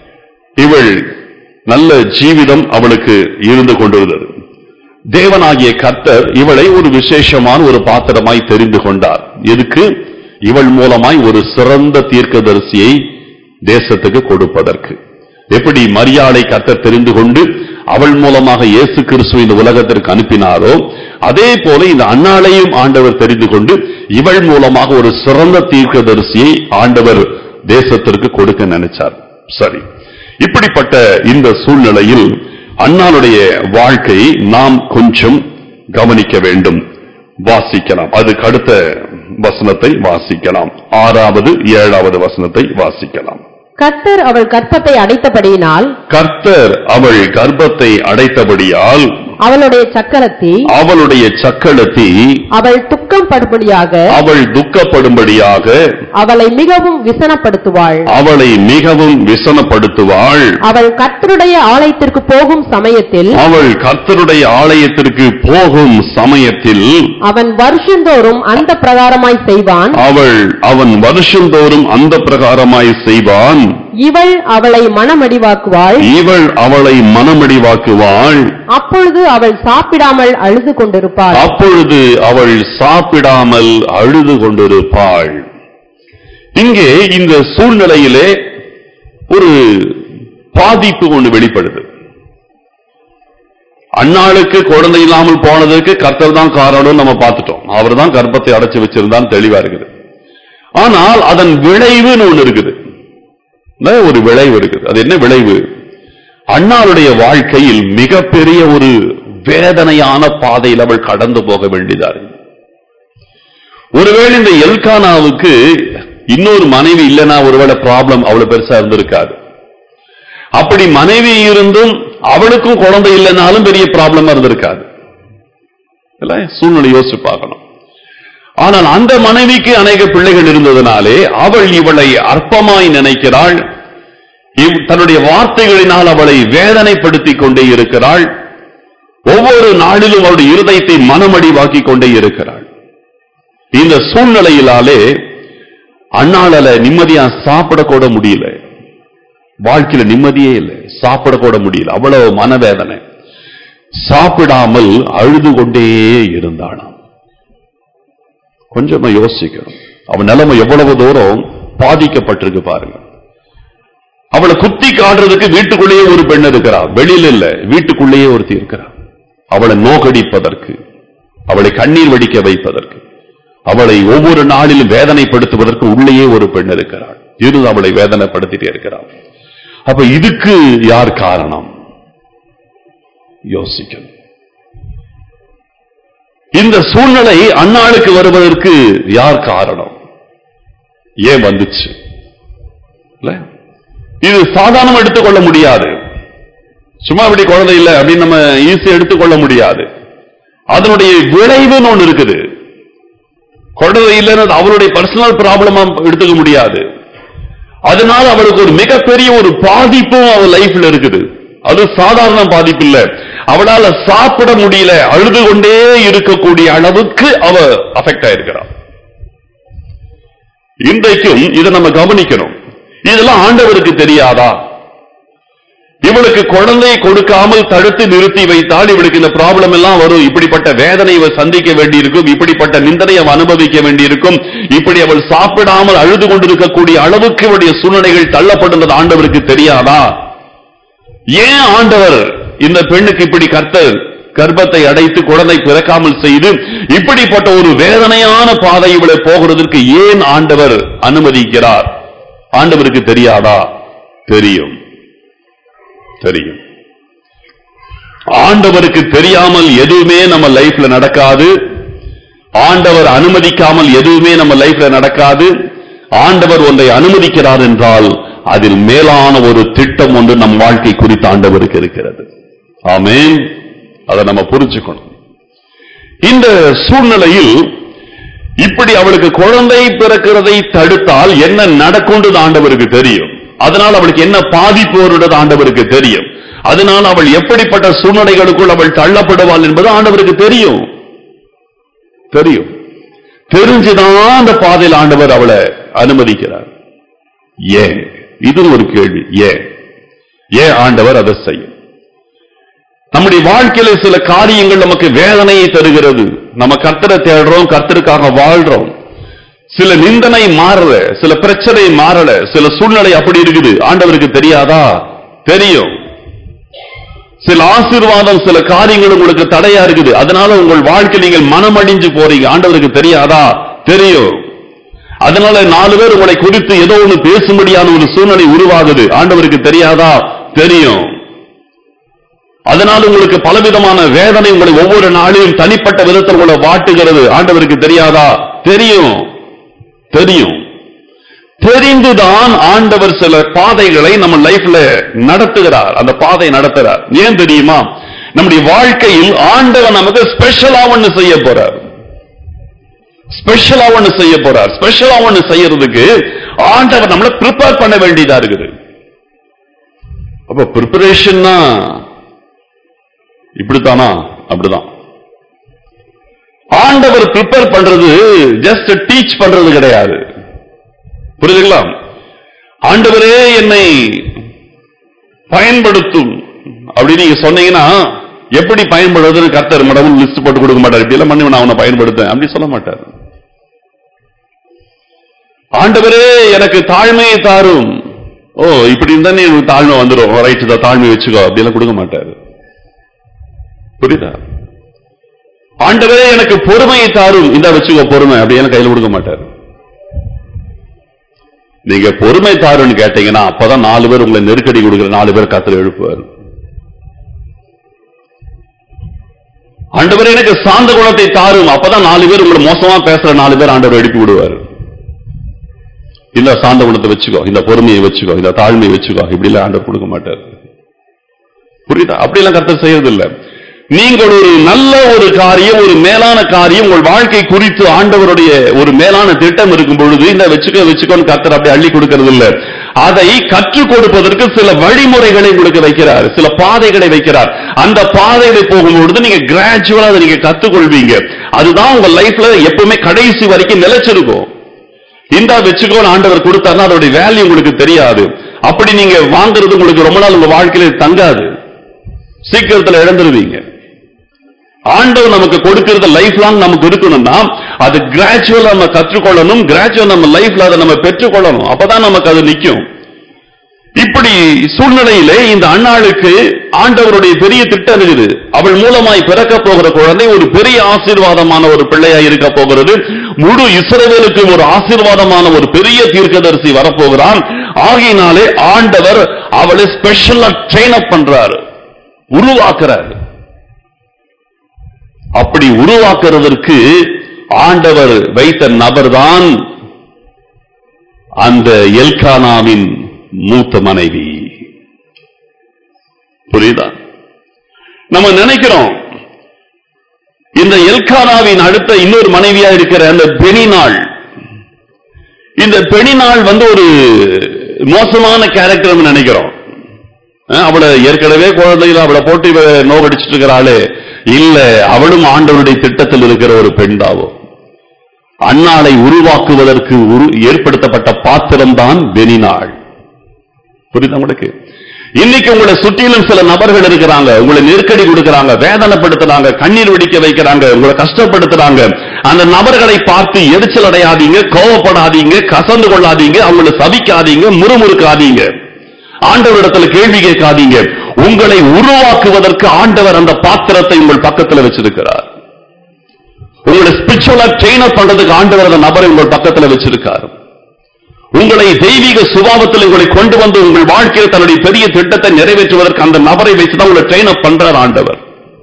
Speaker 1: இவள் நல்ல ஜீவிதம் அவளுக்கு இருந்து கொண்டிருந்தது தேவனாகிய கர்த்தர் இவளை ஒரு விசேஷமான ஒரு பாத்திரமாய் தெரிந்து கொண்டார் எதுக்கு இவள் மூலமாய் ஒரு சிறந்த தீர்க்கதரிசியை தேசத்துக்கு கொடுப்பதற்கு எப்படி மரியாதை கர்த்தர் தெரிந்து கொண்டு அவள் மூலமாக இயேசு கிறிஸ்து இந்த உலகத்திற்கு அனுப்பினாரோ அதே போல இந்த அன்னாளையும் ஆண்டவர் தெரிந்து கொண்டு இவள் மூலமாக ஒரு சிறந்த தீர்க்கதரிசியை ஆண்டவர் தேசத்திற்கு கொடுக்க நினைச்சார் சரி இப்படிப்பட்ட இந்த சூழ்நிலையில் அண்ணாளுடைய வாழ்க்கையை நாம் கொஞ்சம் கவனிக்க வேண்டும் வாசிக்கலாம் அதுக்கு அடுத்த வசனத்தை வாசிக்கலாம் ஆறாவது ஏழாவது வசனத்தை வாசிக்கலாம்
Speaker 2: கர்த்தர் அவள் கற்பத்தை அடைத்தபடியினால்
Speaker 1: கர்த்தர் அவள் கர்ப்பத்தை அடைத்தபடியால்
Speaker 2: அவளுடைய சக்கரத்தி
Speaker 1: அவளுடைய சக்களத்தி
Speaker 2: அவள் துக்கம் படும்படியாக
Speaker 1: அவள் துக்கப்படும்படியாக
Speaker 2: அவளை மிகவும் விசனப்படுத்துவாள்
Speaker 1: அவளை மிகவும் விசனப்படுத்துவாள்
Speaker 2: அவள் கர்த்தருடைய ஆலயத்திற்கு போகும் சமயத்தில்
Speaker 1: அவள் கர்த்தருடைய ஆலயத்திற்கு போகும் சமயத்தில்
Speaker 2: அவன் வருஷந்தோறும் அந்த பிரகாரமாய் செய்வான்
Speaker 1: அவள் அவன் வருஷந்தோறும் அந்த பிரகாரமாய் செய்வான்
Speaker 2: இவள் அவளை மனமடிவாக்குவாள்
Speaker 1: இவள் அவளை மனமடிவாக்குவாள்
Speaker 2: அப்பொழுது அவள் சாப்பிடாமல் அழுது கொண்டிருப்பாள்
Speaker 1: அப்பொழுது அவள் சாப்பிடாமல் அழுது கொண்டிருப்பாள் இங்கே இந்த சூழ்நிலையிலே ஒரு பாதிப்பு ஒன்று வெளிப்படுது அன்னாளுக்கு குழந்தை இல்லாமல் போனதற்கு கர்த்தர் தான் காரணம் நம்ம பார்த்துட்டோம் அவர் தான் கர்ப்பத்தை அடைச்சு வச்சிருந்தான் தெளிவா இருக்குது ஆனால் அதன் விளைவுன்னு ஒண்ணு இருக்குது இல்ல, ஒரு விளைவு இருக்குது அது என்ன விளைவு அன்னாளுடைய வாழ்க்கையில் மிகப்பெரிய ஒரு வேதனையான பாதையில் அவள் கடந்து போக வேண்டியதா இருக்கு ஒருவேளை இந்த எல்கானாவுக்கு இன்னொரு மனைவி இல்லைன்னா ஒருவேளை ப்ராப்ளம் அவ்வளவு பெருசா இருந்திருக்காது அப்படி மனைவி இருந்தும் அவளுக்கும் குழந்தை இல்லைனாலும் பெரிய ப்ராப்ளமா இருந்திருக்காது இல்ல சூழ்நிலை யோசிச்சு பார்க்கணும் ஆனால் அந்த மனைவிக்கு அநேக பிள்ளைகள் இருந்ததனாலே அவள் இவளை அற்பமாய் நினைக்கிறாள் இவ்- தன்னுடைய வார்த்தைகளினால் அவளை வேதனைப்படுத்திக் கொண்டே இருக்கிறாள் ஒவ்வொரு நாளிலும் அவளுடைய இருதயத்தை மனமடிவாக்கி கொண்டே இருக்கிறாள் இந்த சூழ்நிலையிலாலே அண்ணாளால நிம்மதியா சாப்பிடக்கூட முடியல வாழ்க்கையில நிம்மதியே இல்லை சாப்பிடக்கூட முடியல அவ்வளவு மனவேதனை சாப்பிடாமல் அழுது கொண்டே இருந்தானாம் கொஞ்சமா யோசிக்கணும் அவன் நிலைமை எவ்வளவு தூரம் பாதிக்கப்பட்டிருக்கு பாருங்க அவளை குத்தி காட்டுறதுக்கு வீட்டுக்குள்ளேயே ஒரு பெண் இருக்கிறா வெளியில இல்ல வீட்டுக்குள்ளேயே ஒருத்தி இருக்கிறா அவளை நோக்கடிப்பதற்கு அவளை கண்ணீர் வடிக்க வைப்பதற்கு அவளை ஒவ்வொரு நாளிலும் வேதனைப்படுத்துவதற்கு உள்ளேயே ஒரு பெண் இருக்கிறாள் இரு அவளை வேதனைப்படுத்திட்டே இருக்கிறாள் அப்ப இதுக்கு யார் காரணம் யோசிக்கணும் இந்த சூழ்நிலை அந்நாளுக்கு வருவதற்கு யார் காரணம் ஏன் வந்துச்சு இல்ல? இது சாதாரணமா எடுத்துக்கொள்ள முடியாது சும்மா இப்படி குழந்தை இல்லை அப்படின்னு நம்ம ஈஸியா எடுத்துக்கொள்ள முடியாது அதனுடைய விளைவுன்னு ஒண்ணு இருக்குது குழந்தை இல்லைன்னு அவளுடைய பர்சனல் ப்ராப்ளமா எடுத்துக்க முடியாது அதனால அவளுக்கு ஒரு மிகப்பெரிய ஒரு பாதிப்பும் அவள் லைஃப்ல இருக்குது அது சாதாரண பாதிப்பு இல்ல அவளால சாப்பிட முடியல அழுது கொண்டே இருக்கக்கூடிய அளவுக்கு அவ அஃபெக்ட் ஆயிருக்கிறாள் இன்றைக்கும் இதை நம்ம கவனிக்கணும் இதெல்லாம் ஆண்டவருக்கு தெரியாதா இவளுக்கு குழந்தை கொடுக்காமல் தடுத்து நிறுத்தி வைத்தால் இவளுக்கு இந்த ப்ராப்ளம் எல்லாம் வரும் இப்படிப்பட்ட வேதனை இவள் சந்திக்க வேண்டியிருக்கும் இப்படிப்பட்ட நிந்தனை அவள் அனுபவிக்க வேண்டியிருக்கும் இப்படி அவள் சாப்பிடாமல் அழுது கொண்டிருக்கக்கூடிய அளவுக்கு இவளுடைய சூழ்நிலைகள் தள்ளப்படுന്നത് ஆண்டவருக்கு தெரியாதா ஏன் ஆண்டவர் இந்த பெண்ணுக்கு இப்படி கர்த்தர் கர்ப்பத்தை அடைத்து குழந்தை பிறக்காமல் செய்து இப்படிப்பட்ட ஒரு வேதனையான பாதை இவளை போகிறதற்கு ஏன் ஆண்டவர் அனுமதிக்கிறார் ஆண்டவருக்கு தெரியாதா தெரியும் தெரியும் ஆண்டவருக்கு தெரியாமல் எதுவுமே நம்ம லைஃப்ல நடக்காது ஆண்டவர் அனுமதிக்காமல் எதுவுமே நம்ம லைஃப்ல நடக்காது ஆண்டவர் ஒன்றை அனுமதிக்கிறார் என்றால் அதில் மேலான ஒரு திட்டம் ஒன்று நம் வாழ்க்கை குறித்து ஆண்டவருக்கு இருக்கிறது ஆமென் அதை நம்ம புரிஞ்சுக்கணும் இந்த சூழ்நிலையில் இப்படி அவளுக்கு குழந்தை பிறக்கிறதை தடுத்தால் என்ன நடக்கும்ன்றது ஆண்டவருக்கு தெரியும் அதனால் அவளுக்கு என்ன பாதிப்பு வருன்றது ஆண்டவருக்கு தெரியும் அதனால் அவள் எப்படிப்பட்ட சூழ்நிலைகளுக்குள் அவள் தள்ளப்படுவாள் என்பது ஆண்டவருக்கு தெரியும் தெரியும் தெரிஞ்சுதான் அந்த பாதையில் ஆண்டவர் அவளை அனுமதிக்கிறார் ஏன் இது ஒரு கேள்வி ஏன் ஏன் ஆண்டவர் அதை செய்யும் நம்முடைய வாழ்க்கையில சில காரியங்கள் நமக்கு வேதனையை தருகிறது நம்ம கர்த்தரை தேடுறோம் கர்த்தருக்காக வாழ்றோம் சில நிந்தனை மாறல சில பிரச்சனை மாறல சில சூழ்நிலை அப்படி இருக்குது ஆண்டவருக்கு தெரியாதா தெரியும் சில ஆசீர்வாதம் சில காரியங்கள் உங்களுக்கு தடையா இருக்குது அதனால உங்கள் வாழ்க்கை நீங்கள் மனமடிஞ்சு போறீங்க ஆண்டவருக்கு தெரியாதா தெரியும் அதனால நாலு பேர் உங்களை குறித்து ஏதோ ஒண்ணு பேசும்படியான ஒரு சூழ்நிலை உருவாகுது ஆண்டவருக்கு தெரியாதா தெரியும் அதனால் உங்களுக்கு பலவிதமான வேதனை உங்களை ஒவ்வொரு நாளிலும் தனிப்பட்ட விதத்தில் உங்களை வாட்டுகிறது ஆண்டவருக்கு தெரியாதா தெரியும் தெரியும் தெரிந்துதான் ஆண்டவர் சில பாதைகளை நம்ம லைஃப்ல நடத்துகிறார் அந்த பாதை நடத்துகிறார் ஏன் தெரியுமா நம்முடைய வாழ்க்கையில் ஆண்டவர் நமக்கு ஸ்பெஷலா ஒண்ணு செய்ய போறார் ஸ்பெஷலா ஒண்ணு செய்ய போறார் ஸ்பெஷலா ஒண்ணு செய்யறதுக்கு ஆண்டவர் நம்மள ப்ரிப்பேர் பண்ண வேண்டியதா இருக்குது அப்ப ப்ரிப்பரேஷன்னா இப்படித்தானா அப்படிதான் ஆண்டவர் ப்ரிப்பேர் பண்றது ஜஸ்ட் டீச் பண்றது கிடையாது புரியுதுங்களா ஆண்டவரே என்னை பயன்படுத்தும் அப்படின்னு நீங்க சொன்னீங்கன்னா எப்படி பயன்படுறதுன்னு கர்த்தர் மடவும் லிஸ்ட் போட்டு கொடுக்க மாட்டார் இப்படி எல்லாம் பண்ணி நான் அவனை பயன்படுத்தேன் அப்படி சொல்ல மாட்டார் ஆண்டவரே எனக்கு தாழ்மையை தாரும் ஓ இப்படி இருந்தா நீ உனக்கு தாழ்மை வந்துடும் ரைட் தான் தாழ்மை வச்சுக்கோ அப்படி எல்லாம் கொடுக்க மாட்டாரு புரியுதா ஆண்டவரே எனக்கு பொறுமையை தாரும் இந்த வச்சுக்கோ பொறுமை அப்படி எல்லாம் கையில கொடுக்க மாட்டாரு நீங்க பொறுமை தாருன்னு கேட்டீங்கன்னா அப்பதான் நாலு பேர் உங்களை நெருக்கடி கொடுக்கிற நாலு பேர் கத்துல எழுப்புவார் ஆண்டவர் எனக்கு சாந்த குணத்தை தாரும் அப்பதான் நாலு பேர் உங்களை மோசமா பேசுற நாலு பேர் ஆண்டவர் எழுப்பி விடுவார் இந்த சாந்த குணத்தை வச்சுக்கோ இந்த பொறுமையை வச்சுக்கோ இந்த தாழ்மையை வச்சுக்கோ இப்படி எல்லாம் ஆண்டவர் கொடுக்க மாட்டார் புரியுதா அப்படி எல்லாம் கர்த்தர் செய்யறது இல்ல நீங்கள் ஒரு நல்ல ஒரு காரியம் ஒரு மேலான காரியம் உங்கள் வாழ்க்கை குறித்து ஆண்டவருடைய ஒரு மேலான திட்டம் இருக்கும் பொழுது இந்த வச்சுக்க வச்சுக்கோன்னு கர்த்தர் அப்படி அள்ளி கொடுக்கிறது இல்ல அதை கற்றுக் கொடுப்பதற்கு சில வழிமுறைகளை உங்களுக்கு வைக்கிறார் சில பாதைகளை வைக்கிறார் அந்த பாதையில போகும்பொழுது நீங்க கிராஜுவலா அதை நீங்க கத்துக்கொள்வீங்க அதுதான் உங்க லைஃப்ல எப்பவுமே கடைசி வரைக்கும் நிலைச்சிருக்கும் இந்த வச்சுக்கோன்னு ஆண்டவர் கொடுத்தாருன்னா அதோட வேல்யூ உங்களுக்கு தெரியாது அப்படி நீங்க வாங்குறது உங்களுக்கு ரொம்ப நாள் உங்க வாழ்க்கையில தங்காது சீக்கிரத்துல இழந்துருவீங்க ஆண்டவர் நமக்கு கொடுக்கிறது லைஃப் லாங் நமக்கு இருக்கணும்னா அது கிராஜுவல் நம்ம கற்றுக்கொள்ளணும் கிராஜுவல் நம்ம லைஃப்ல அதை நம்ம பெற்றுக்கொள்ளணும் அப்பதான் நமக்கு அது நிக்கும் இப்படி சூழ்நிலையிலே இந்த அண்ணாளுக்கு ஆண்டவருடைய பெரிய திட்டம் இருக்குது அவள் மூலமாய் பிறக்க போகிற குழந்தை ஒரு பெரிய ஆசீர்வாதமான ஒரு பிள்ளையா இருக்க போகிறது முழு இஸ்ரவேலுக்கு ஒரு ஆசீர்வாதமான ஒரு பெரிய தீர்க்கதரிசி வரப்போகிறான் ஆகையினாலே ஆண்டவர் அவளை ஸ்பெஷலா ட்ரெயின் அப் பண்றாரு உருவாக்குறாரு அப்படி உருவாக்குறதற்கு ஆண்டவர் வைத்த நபர்தான் அந்த எல்கானாவின் மூத்த மனைவி புரியுதா நம்ம நினைக்கிறோம் இந்த எல்கானாவின் அடுத்த இன்னொரு மனைவியா இருக்கிற அந்த பெனினாள் இந்த பெனினாள் வந்து ஒரு மோசமான கேரக்டர் நினைக்கிறோம் அஹ் அவளை ஏற்கனவே குழந்தையில அவளை போட்டு இவ நோகடிச்சிட்டு இருக்கிறாளே இல்ல அவளும் ஆண்டவருடைய திட்டத்தில் இருக்கிற ஒரு பெண்தாவோ அன்னாளை உருவாக்குவதற்கு உரு- ஏற்படுத்தப்பட்ட பாத்திரம்தான் பெனினாள் புரியுதா உங்களுக்கு இன்னைக்கு உங்களை சுற்றிலும் சில நபர்கள் இருக்கிறாங்க உங்களை நெருக்கடி கொடுக்கறாங்க வேதனைப்படுத்துறாங்க கண்ணீர் வெடிக்க வைக்கிறாங்க உங்களை கஷ்டப்படுத்துறாங்க அந்த நபர்களை பார்த்து எரிச்சல் அடையாதீங்க கோவப்படாதீங்க கசந்து கொள்ளாதீங்க அவங்களை சபிக்காதீங்க முறுமுறுக்காதீங்க ஆண்டவரிடத்துல கேள்வி கேட்காதீங்க உங்களை உருவாக்குவதற்கு ஆண்டவர் அந்த பாத்திரத்தை உங்கள் பக்கத்துல வச்சிருக்கிறார் உங்களை ஸ்பிரிச்சுவலா ட்ரெயின் அப் பண்றதுக்கு ஆண்டவர் அந்த நபரை உங்கள் பக்கத்துல வச்சிருக்காரு உங்களை தெய்வீக சுபாவத்தில் உங்களை கொண்டு வந்து உங்கள் வாழ்க்கையில் தன்னுடைய பெரிய திட்டத்தை நிறைவேற்றுவதற்கு அந்த நபரை வைத்துதான் உங்களை ட்ரெயின் அப் பண்றார் ஆண்டவர்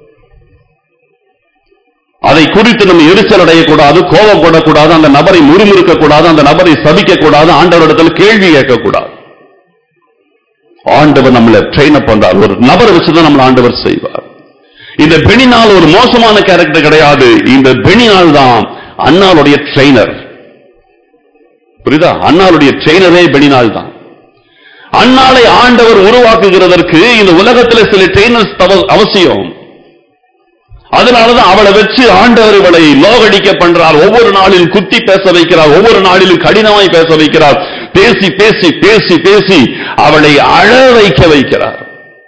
Speaker 1: அதை குறித்து நம்ம எரிச்சல் அடையக்கூடாது கோபப்படக்கூடாது அந்த நபரை முறுமுறுக்க கூடாது அந்த நபரை சபிக்க கூடாது ஆண்டவரிடத்தில் கேள்வி கேட்கக்கூடாது ஆண்டவர் நம்மளை ட்ரெயின் அப் பண்றார் ஒரு நபரை வச்சுதான் நம்மளை ஆண்டவர் செய்வார் இந்த பெணினால் ஒரு மோசமான கேரக்டர் கிடையாது இந்த பெணினால் தான் அண்ணாளுடைய ட்ரெயினர் புரியுதா அண்ணாளுடைய ட்ரெயினரே பெணினால் தான் அண்ணாளை ஆண்டவர் உருவாக்குகிறதற்கு இந்த உலகத்தில் சில ட்ரெயினர்ஸ் அவசியம் அதனாலதான் அவளை வச்சு ஆண்டவர் இவளை லோகடிக்க பண்றார் ஒவ்வொரு நாளிலும் குத்தி பேச வைக்கிறார் ஒவ்வொரு நாளிலும் கடினமாய் பேச வைக்கிறார் பேசி பேசி பேசி பேசி அவளை அழ வைக்க வைக்கிறார்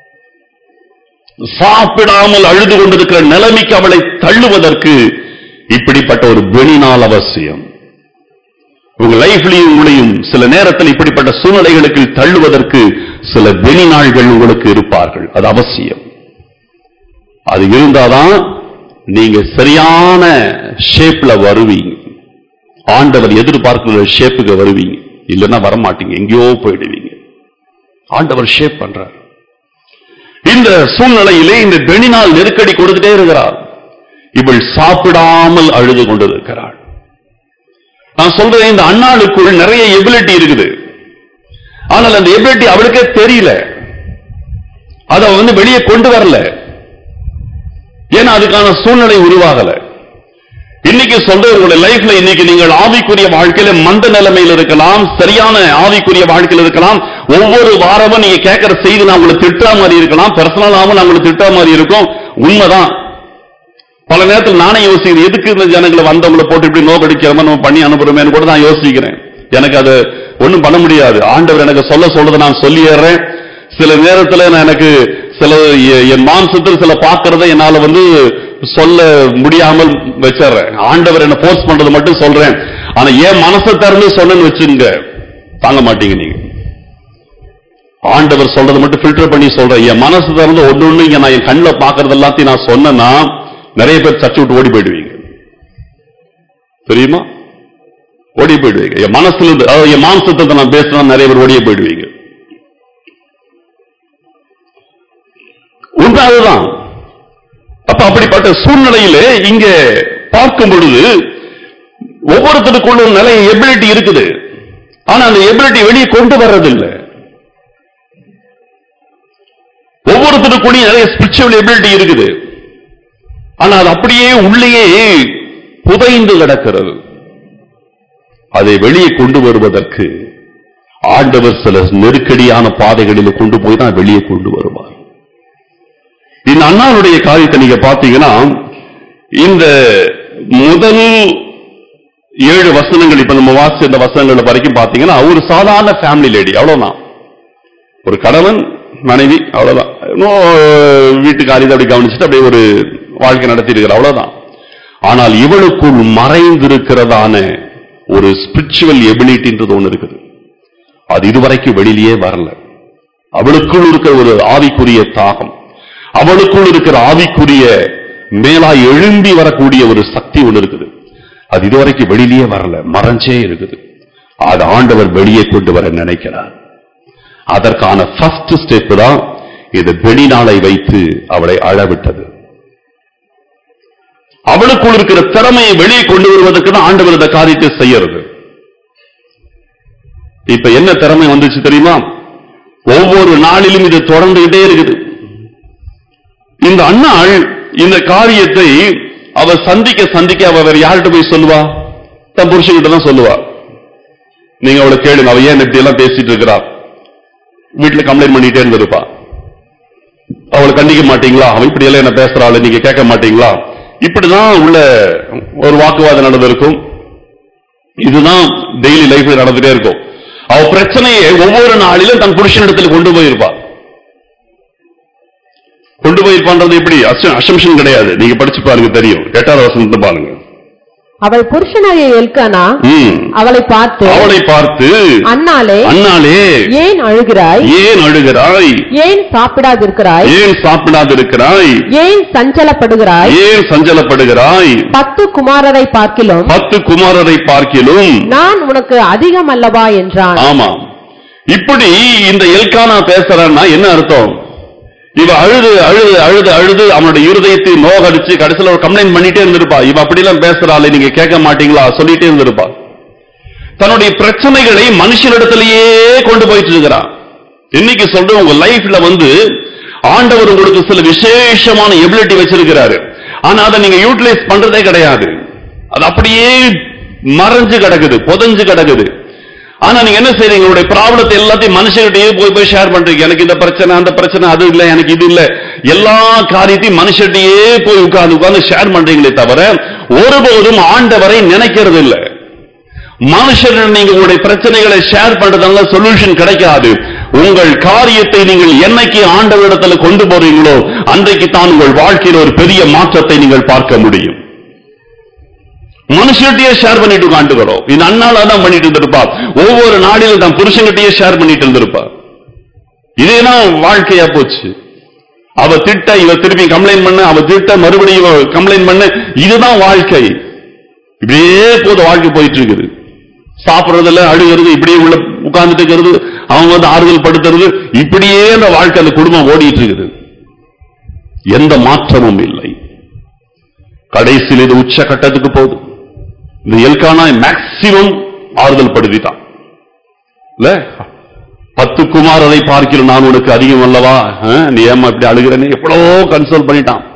Speaker 1: சாப்பிடாமல் அழுது கொண்டிருக்கிற நிலைமைக்கு அவளை தள்ளுவதற்கு இப்படிப்பட்ட ஒரு பெணினால் அவசியம் உங்க லைஃப்லையும் உங்களையும் சில நேரத்தில் இப்படிப்பட்ட சூழ்நிலைகளுக்கு தள்ளுவதற்கு சில வெளிநாள்கள் உங்களுக்கு இருப்பார்கள் அது அவசியம் அது இருந்தாதான் நீங்க சரியான ஷேப்ல வருவீங்க ஆண்டவர் எதிர்பார்க்கிற ஷேப்புக்கு வருவீங்க இல்லைன்னா வரமாட்டீங்க எங்கேயோ போயிடுவீங்க ஆண்டவர் ஷேப் பண்றார் இந்த சூழ்நிலையிலே இந்த பெணினால் நெருக்கடி கொடுத்துட்டே இருக்கிறார் இவள் சாப்பிடாமல் அழுது கொண்டிருக்கிறாள் நான் சொல்றேன் இந்த அண்ணாளுக்குள் நிறைய எபிலிட்டி இருக்குது ஆனால் அந்த எபிலிட்டி அவளுக்கே தெரியல அதை அவ வந்து வெளியே கொண்டு வரல ஏன்னா அதுக்கான சூழ்நிலை உருவாகல இன்னைக்கு சொல்ற உங்களுடைய லைஃப்ல இன்னைக்கு நீங்கள் ஆவிக்குரிய வாழ்க்கையில மந்த நிலைமையில் இருக்கலாம் சரியான ஆவிக்குரிய வாழ்க்கையில் இருக்கலாம் ஒவ்வொரு வாரமும் நீங்க கேட்கிற செய்தி நான் உங்களை திட்டா மாதிரி இருக்கலாம் பர்சனலாவும் நான் உங்களை திட்டா மாதிரி இருக்கும் உண்மைதான் பல நேரத்தில் நானே யோசிக்கிறேன் எதுக்கு இந்த ஜனங்களை வந்தவங்களை போட்டு இப்படி நோக்கடிக்காம நம்ம பண்ணி அனுப்புறோமேன்னு கூட நான் யோசிக்கிறேன் எனக்கு அது ஒண்ணும் பண்ண முடியாது ஆண்டவர் எனக்கு சொல்ல சொல்றதை நான் சொல்லிடுறேன் சில நேரத்துல நான் எனக்கு சில எ- என் மாம்சத்தில் சில பாக்குறதை என்னால வந்து சொல்ல முடியாமல் வச்சிடுறேன் ஆண்டவர் என்ன ஃபோர்ஸ் பண்றது மட்டும் சொல்றேன் ஆனா என் மனசை திறந்து சொன்னேன்னு வச்சுங்க தாங்க மாட்டீங்க நீங்க ஆண்டவர் சொல்றதை மட்டும் ஃபில்டர் பண்ணி சொல்றேன் என் மனசு திறந்து ஒண்ணு ஒண்ணு இங்க நான் என் கண்ணில் பாக்குறது எல்லாத்தையும் நான் சொன்னேன்னா நிறைய பேர் சர்ச்சை விட்டு ஓடி போயிடுவீங்க தெரியுமா ஓடி போயிடுவீங்க என் மனசுல இருந்து அதாவது என் மாம்சத்தை நான் பேசினா நிறைய பேர் ஓடியே போயிடுவீங்க உண்மை அதுதான் அப்ப அப்படிப்பட்ட சூழ்நிலையிலே இங்க பார்க்கும் பொழுது ஒவ்வொருத்தருக்குள்ள நிலை எபிலிட்டி இருக்குது ஆனா அந்த எபிலிட்டி வெளியே கொண்டு வர்றதில்லை ஒவ்வொருத்தருக்குள்ளேயும் நிறைய ஸ்பிரிச்சுவல் எபிலிட்டி இருக்குது ஆனா அது அப்படியே உள்ளேயே புதைந்து கிடக்கிறது அதை வெளியே கொண்டு வருவதற்கு ஆண்டவர் சில நெருக்கடியான பாதைகளில் கொண்டு போய் தான் வெளியே கொண்டு வருவார் இந்த அண்ணாவுடைய காரியத்தை நீங்க பாத்தீங்கன்னா இந்த முதல் ஏழு வசனங்கள் இப்ப நம்ம வாசிச்ச இந்த வசனங்கள் வரைக்கும் பாத்தீங்கன்னா ஒரு சாதாரண ஃபேமிலி லேடி அவ்வளவுதான் ஒரு கணவன் மனைவி அவ்வளவுதான் இன்னும் வீட்டு காரியத்தை அப்படி கவனிச்சுட்டு அப்படியே ஒரு வாழ்க்கை நடத்திட்டு அவ்வளவுதான் ஆனால் இவளுக்குள் மறைந்திருக்கிறதான ஒரு ஸ்பிரிச்சுவல் எபிலிட்டின்றது ஒண்ணு இருக்குது அது இதுவரைக்கும் வெளியிலேயே வரல அவளுக்குள் இருக்கிற ஒரு ஆவிக்குரிய தாகம் அவளுக்குள் இருக்கிற ஆவிக்குரிய மேலா எழும்பி வரக்கூடிய ஒரு சக்தி ஒண்ணு இருக்குது அது இதுவரைக்கும் வெளியிலேயே வரல மறைஞ்சே இருக்குது அது ஆண்டவர் வெளியே கொண்டு வர நினைக்கிறார் அதற்கான ஃபர்ஸ்ட் ஸ்டெப் தான் இது பெணிநாளை வைத்து அவளை அழவிட்டது அவளுக்குள் இருக்கிற திறமையை வெளியே கொண்டு வருவதற்கு தான் ஆண்டவர் இந்த காரியத்தை செய்யறது இப்ப என்ன திறமை வந்துச்சு தெரியுமா ஒவ்வொரு நாளிலும் இது தொடர்ந்துகிட்டே இருக்குது இந்த அண்ணாள் இந்த காரியத்தை அவ சந்திக்க சந்திக்க அவ வேற யார்கிட்ட போய் சொல்லுவா தன் புருஷன்கிட்ட தான் சொல்லுவா நீங்க அவளை கேளுங்க அவ ஏன் இப்படி எல்லாம் பேசிட்டு இருக்கிறா வீட்டுல கம்ப்ளைண்ட் பண்ணிட்டே இருந்திருப்பா அவளை கண்டிக்க மாட்டீங்களா அவன் இப்படி எல்லாம் என்ன பேசுறாள் நீங்க கேட்க மாட்டீங்களா இப்படிதான் உள்ள ஒரு வாக்குவாதம் நடந்திருக்கும் இதுதான் டெய்லி லைஃப்ல நடந்துட்டே இருக்கும் அவ பிரச்சனையை ஒவ்வொரு நாளிலும் தன் புருஷனிடத்தில் கொண்டு போயிருப்பா கொண்டு போயிருப்பான்றது எப்படி அசம்ஷன் கிடையாது நீங்க படிச்சு பாருங்க தெரியும் எட்டாவது வசனத்தை பாருங்க
Speaker 2: அவள் புருஷனாகிய எல்கானா
Speaker 1: ம்.
Speaker 2: அவளை பார்த்து
Speaker 1: அவளை பார்த்து
Speaker 2: அண்ணாளே
Speaker 1: அண்ணாளே
Speaker 2: ஏன் அழுகிறாய்
Speaker 1: ஏன் அழுகிறாய்
Speaker 2: ஏன் சாப்பிடாதிருக்கிறாய்
Speaker 1: ஏன் சாப்பிடாதிருக்கிறாய்
Speaker 2: ஏன் சஞ்சலப்படுகிறாய்
Speaker 1: ஏன் சஞ்சலப்படுகிறாய்
Speaker 2: பத்து குமாரரை பார்க்கிலும்
Speaker 1: பத்து குமாரரை பார்க்கிலும்
Speaker 2: நான் உனக்கு அதிகம் அல்லவா என்றான்
Speaker 1: ஆமா இப்படி இந்த எல்கானா பேசுறான்னா என்ன அர்த்தம் இவ அழுது அழுது அழுது அழுது அவனுடைய இருதயத்தை நோகடிச்சு கடைசியில ஒரு கம்ப்ளைண்ட் பண்ணிட்டே இருந்திருப்பா இவ அப்படிலாம் பேசுறாளே நீங்க கேட்க மாட்டீங்களா சொல்லிட்டே இருந்திருப்பா தன்னுடைய பிரச்சனைகளை மனுஷனிடத்திலேயே கொண்டு போயிட்டு இருக்கிறான் இன்னைக்கு சொல்றேன் உங்க லைஃப்ல வந்து ஆண்டவர் உங்களுக்கு சில விசேஷமான எபிலிட்டி வச்சிருக்கிறாரு ஆனா அதை நீங்க யூட்டிலைஸ் பண்றதே கிடையாது அது அப்படியே மறைஞ்சு கிடக்குது புதஞ்சு கிடக்குது ஆனா நீங்க என்ன செய்றீங்க உங்களுடைய ப்ராப்ளத்தை எல்லாத்தையும் மனுஷர்கிட்டயே போய் போய் ஷேர் பண்றீங்க எனக்கு இந்த பிரச்சனை அந்த பிரச்சனை அது இல்ல எனக்கு இது இல்ல எல்லா காரியத்தையும் மனுஷர்கிட்டயே போய் உட்கார்ந்து உட்கார்ந்து ஷேர் பண்றீங்களே தவிர ஒருபோதும் ஆண்டவரை நினைக்கிறது இல்லை மனுஷர்கள் நீங்க உங்களுடைய பிரச்சனைகளை ஷேர் பண்றதுனால சொல்யூஷன் கிடைக்காது உங்கள் காரியத்தை நீங்கள் என்னைக்கு ஆண்டவரிடத்துல கொண்டு போறீங்களோ அன்றைக்கு தான் உங்கள் வாழ்க்கையில் ஒரு பெரிய மாற்றத்தை நீங்கள் பார்க்க முடியும் மனுஷன்கிட்டயே ஷேர் பண்ணிட்டு உட்காந்துக்கிறோம் இந்த அண்ணால தான் பண்ணிட்டு இருந்திருப்பா ஒவ்வொரு நாளிலும் தான் புருஷன்கிட்டயே ஷேர் பண்ணிட்டு இருந்திருப்பா இதேதான் வாழ்க்கையா போச்சு அவ திட்ட இவ திருப்பி கம்ப்ளைண்ட் பண்ண அவ திட்ட மறுபடியும் கம்ப்ளைண்ட் பண்ண இதுதான் வாழ்க்கை இப்படியே போது வாழ்க்கை போயிட்டு இருக்குது சாப்பிடுறதுல அழுகிறது இப்படியே உள்ள உட்கார்ந்துட்டு இருக்கிறது அவங்க வந்து ஆறுதல் படுத்துறது இப்படியே அந்த வாழ்க்கை அந்த குடும்பம் ஓடிட்டு இருக்குது எந்த மாற்றமும் இல்லை கடைசியில் இது உச்ச கட்டத்துக்கு போகுது இந்த எல்கானா மேக்சிமம் ஆறுதல் படுத்திட்டான் இல்ல பத்து குமாரரை பார்க்கிறோம் நான் உனக்கு அதிகம் அல்லவா ஆ, நீ ஏமா இப்படி அழுகிறேன்னு எவ்வளவோ கன்சோல் பண்ணிட்டான்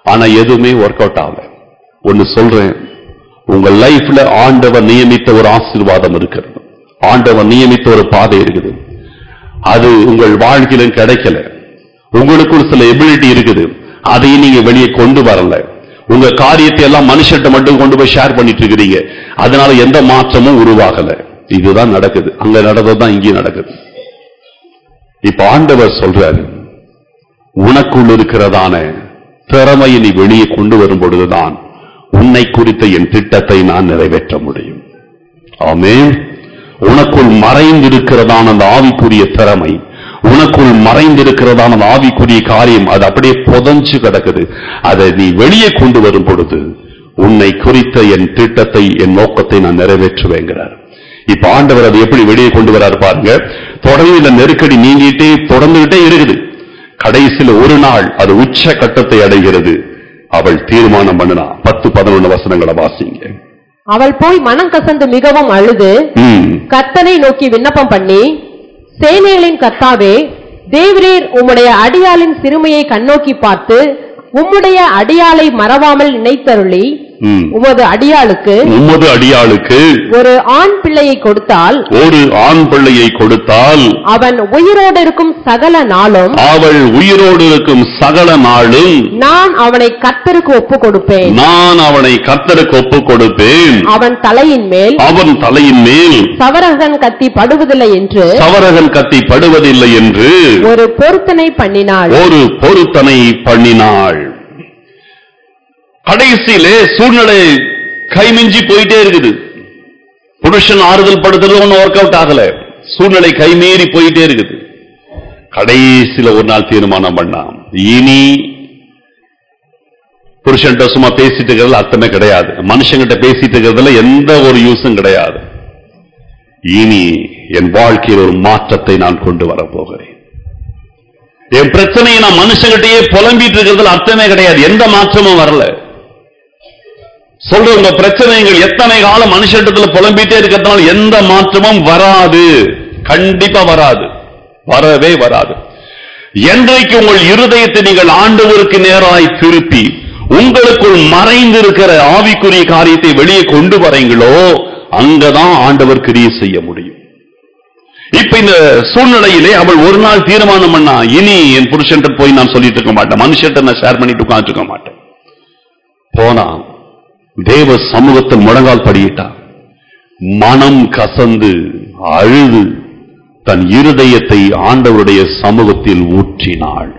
Speaker 1: ஆனா எதுவுமே ஒர்க் அவுட் ஆகல ஒன்னு சொல்றேன் உங்க லைஃப்ல ஆண்டவர் நியமித்த ஒரு ஆசீர்வாதம் இருக்கிறது ஆண்டவர் நியமித்த ஒரு பாதை இருக்குது அது உங்கள் வாழ்க்கையிலும் கிடைக்கல உங்களுக்குள் சில எபிலிட்டி இருக்குது அதையும் நீங்க வெளியே கொண்டு வரல உங்க காரியத்தை எல்லாம் மனுஷன்ட்ட மட்டும் கொண்டு போய் ஷேர் பண்ணிட்டு இருக்கிறீங்க அதனால எந்த மாற்றமும் உருவாகல இதுதான் நடக்குது அங்க நடந்ததுதான் இங்கேயும் நடக்குது இப்ப ஆண்டவர் சொல்றாரு உனக்குள் இருக்கிறதான திறமையை நீ வெளியே கொண்டு வரும் பொழுதுதான் உன்னை குறித்த என் திட்டத்தை நான் நிறைவேற்ற முடியும் ஆமென் உனக்குள் மறைந்திருக்கிறதான அந்த ஆவிக்குரிய திறமை உனக்குள் மறைந்திருக்கிறதான அந்த ஆவிக்குரிய காரியம் அது அப்படியே புதஞ்சு கிடக்குது அதை நீ வெளியே கொண்டு வரும் பொழுது உன்னை குறித்த என் திட்டத்தை என் நோக்கத்தை நான் நிறைவேற்றுவேங்கிறார் இப்ப ஆண்டவர் அதை எப்படி வெளியே கொண்டு வராரு பாருங்க தொடர்ந்து இந்த நெருக்கடி நீங்கிட்டே தொடர்ந்துகிட்டே இருக்குது கடைசியில ஒரு நாள் அது உச்ச கட்டத்தை அடைகிறது அவள் தீர்மானம் பண்ணினா பத்து பதினொன்று வசனங்களை வாசிங்க
Speaker 2: அவள் போய் மனம் கசந்து மிகவும் அழுது
Speaker 1: ம்.
Speaker 2: கர்த்தனை நோக்கி விண்ணப்பம் பண்ணி சேனைகளின் கர்த்தாவே தேவரீர் உம்முடைய அடியாளின் சிறுமையை கண்ணோக்கி பார்த்து உம்முடைய அடியாளை மறவாமல் நினைத்தருளி
Speaker 1: ம்.
Speaker 2: உமது அடியாளுக்கு
Speaker 1: உமது அடியாளுக்கு
Speaker 2: ஒரு ஆண் பிள்ளையை கொடுத்தால்
Speaker 1: ஒரு ஆண் பிள்ளையை கொடுத்தால்
Speaker 2: அவன் உயிரோடு இருக்கும் சகல நாளும்
Speaker 1: அவள் உயிரோடு இருக்கும் சகல நாளும்
Speaker 2: நான் அவனை கர்த்தருக்கு ஒப்பு கொடுப்பேன்
Speaker 1: நான் அவனை கர்த்தருக்கு ஒப்புக் கொடுப்பேன்
Speaker 2: அவன் தலையின் மேல்
Speaker 1: அவன் தலையின் மேல்
Speaker 2: சவரகன் கத்தி படுவதில்லை என்று
Speaker 1: சவரகன் கத்தி படுவதில்லை என்று
Speaker 2: ஒரு பொருத்தனை பண்ணினாள்
Speaker 1: ஒரு பொருத்தனை பண்ணினாள் கடைசியிலே சூழ்நிலை கைமிஞ்சி போயிட்டே இருக்குது புருஷன் ஆறுதல் படுத்துறது ஒன்னும் ஒர்க் அவுட் ஆகல சூழ்நிலை கைமீறி போயிட்டே இருக்குது கடைசியில ஒரு நாள் தீர்மானம் பண்ணான் இனி புருஷன்ட்ட சும்மா பேசிட்டு இருக்கிறதுல அர்த்தமே கிடையாது மனுஷங்கிட்ட பேசிட்டு இருக்கிறதுல எந்த ஒரு யூஸும் கிடையாது இனி என் வாழ்க்கையில் ஒரு மாற்றத்தை நான் கொண்டு வரப் போகிறேன் என் பிரச்சனையை நான் மனுஷங்கிட்டயே புலம்பிட்டு இருக்கிறதுல அர்த்தமே கிடையாது எந்த மாற்றமும் வரல சொல்ற உங்க பிரச்சனைகள் எத்தனை காலம் மனுஷத்துல புலம்பிட்டே இருக்கிறதுனால எந்த மாற்றமும் வராது கண்டிப்பா வராது வரவே வராது என்றைக்கு உங்கள் இருதயத்தை நீங்கள் ஆண்டவருக்கு நேராய் திருப்பி உங்களுக்குள் மறைந்திருக்கிற ஆவிக்குரிய காரியத்தை வெளியே கொண்டு வரீங்களோ அங்கதான் ஆண்டவர் கிரியை செய்ய முடியும் இப்ப இந்த சூழ்நிலையிலே அவள் ஒரு நாள் தீர்மானம் பண்ணா இனி என் புருஷன்ட்ட போய் நான் சொல்லிட்டு இருக்க மாட்டேன் மனுஷன்ட்ட நான் ஷேர் பண்ணிட்டு உட்கார்ந்துட்டு இருக்க மாட்டேன் போனா தேவ சமூகத்தில் முழங்கால் படியிட்டா மனம் கசந்து அழுது தன் இருதயத்தை ஆண்டவருடைய சமூகத்தில் ஊற்றினாள்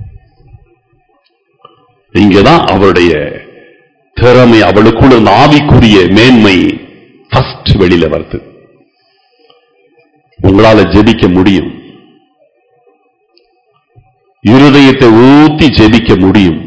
Speaker 1: இங்கதான் அவருடைய திறமை அவளுக்குள்ள இருந்த ஆவிக்குரிய மேன்மை ஃபர்ஸ்ட் வெளியில வருது உங்களால ஜெபிக்க முடியும் இருதயத்தை ஊத்தி ஜெபிக்க முடியும்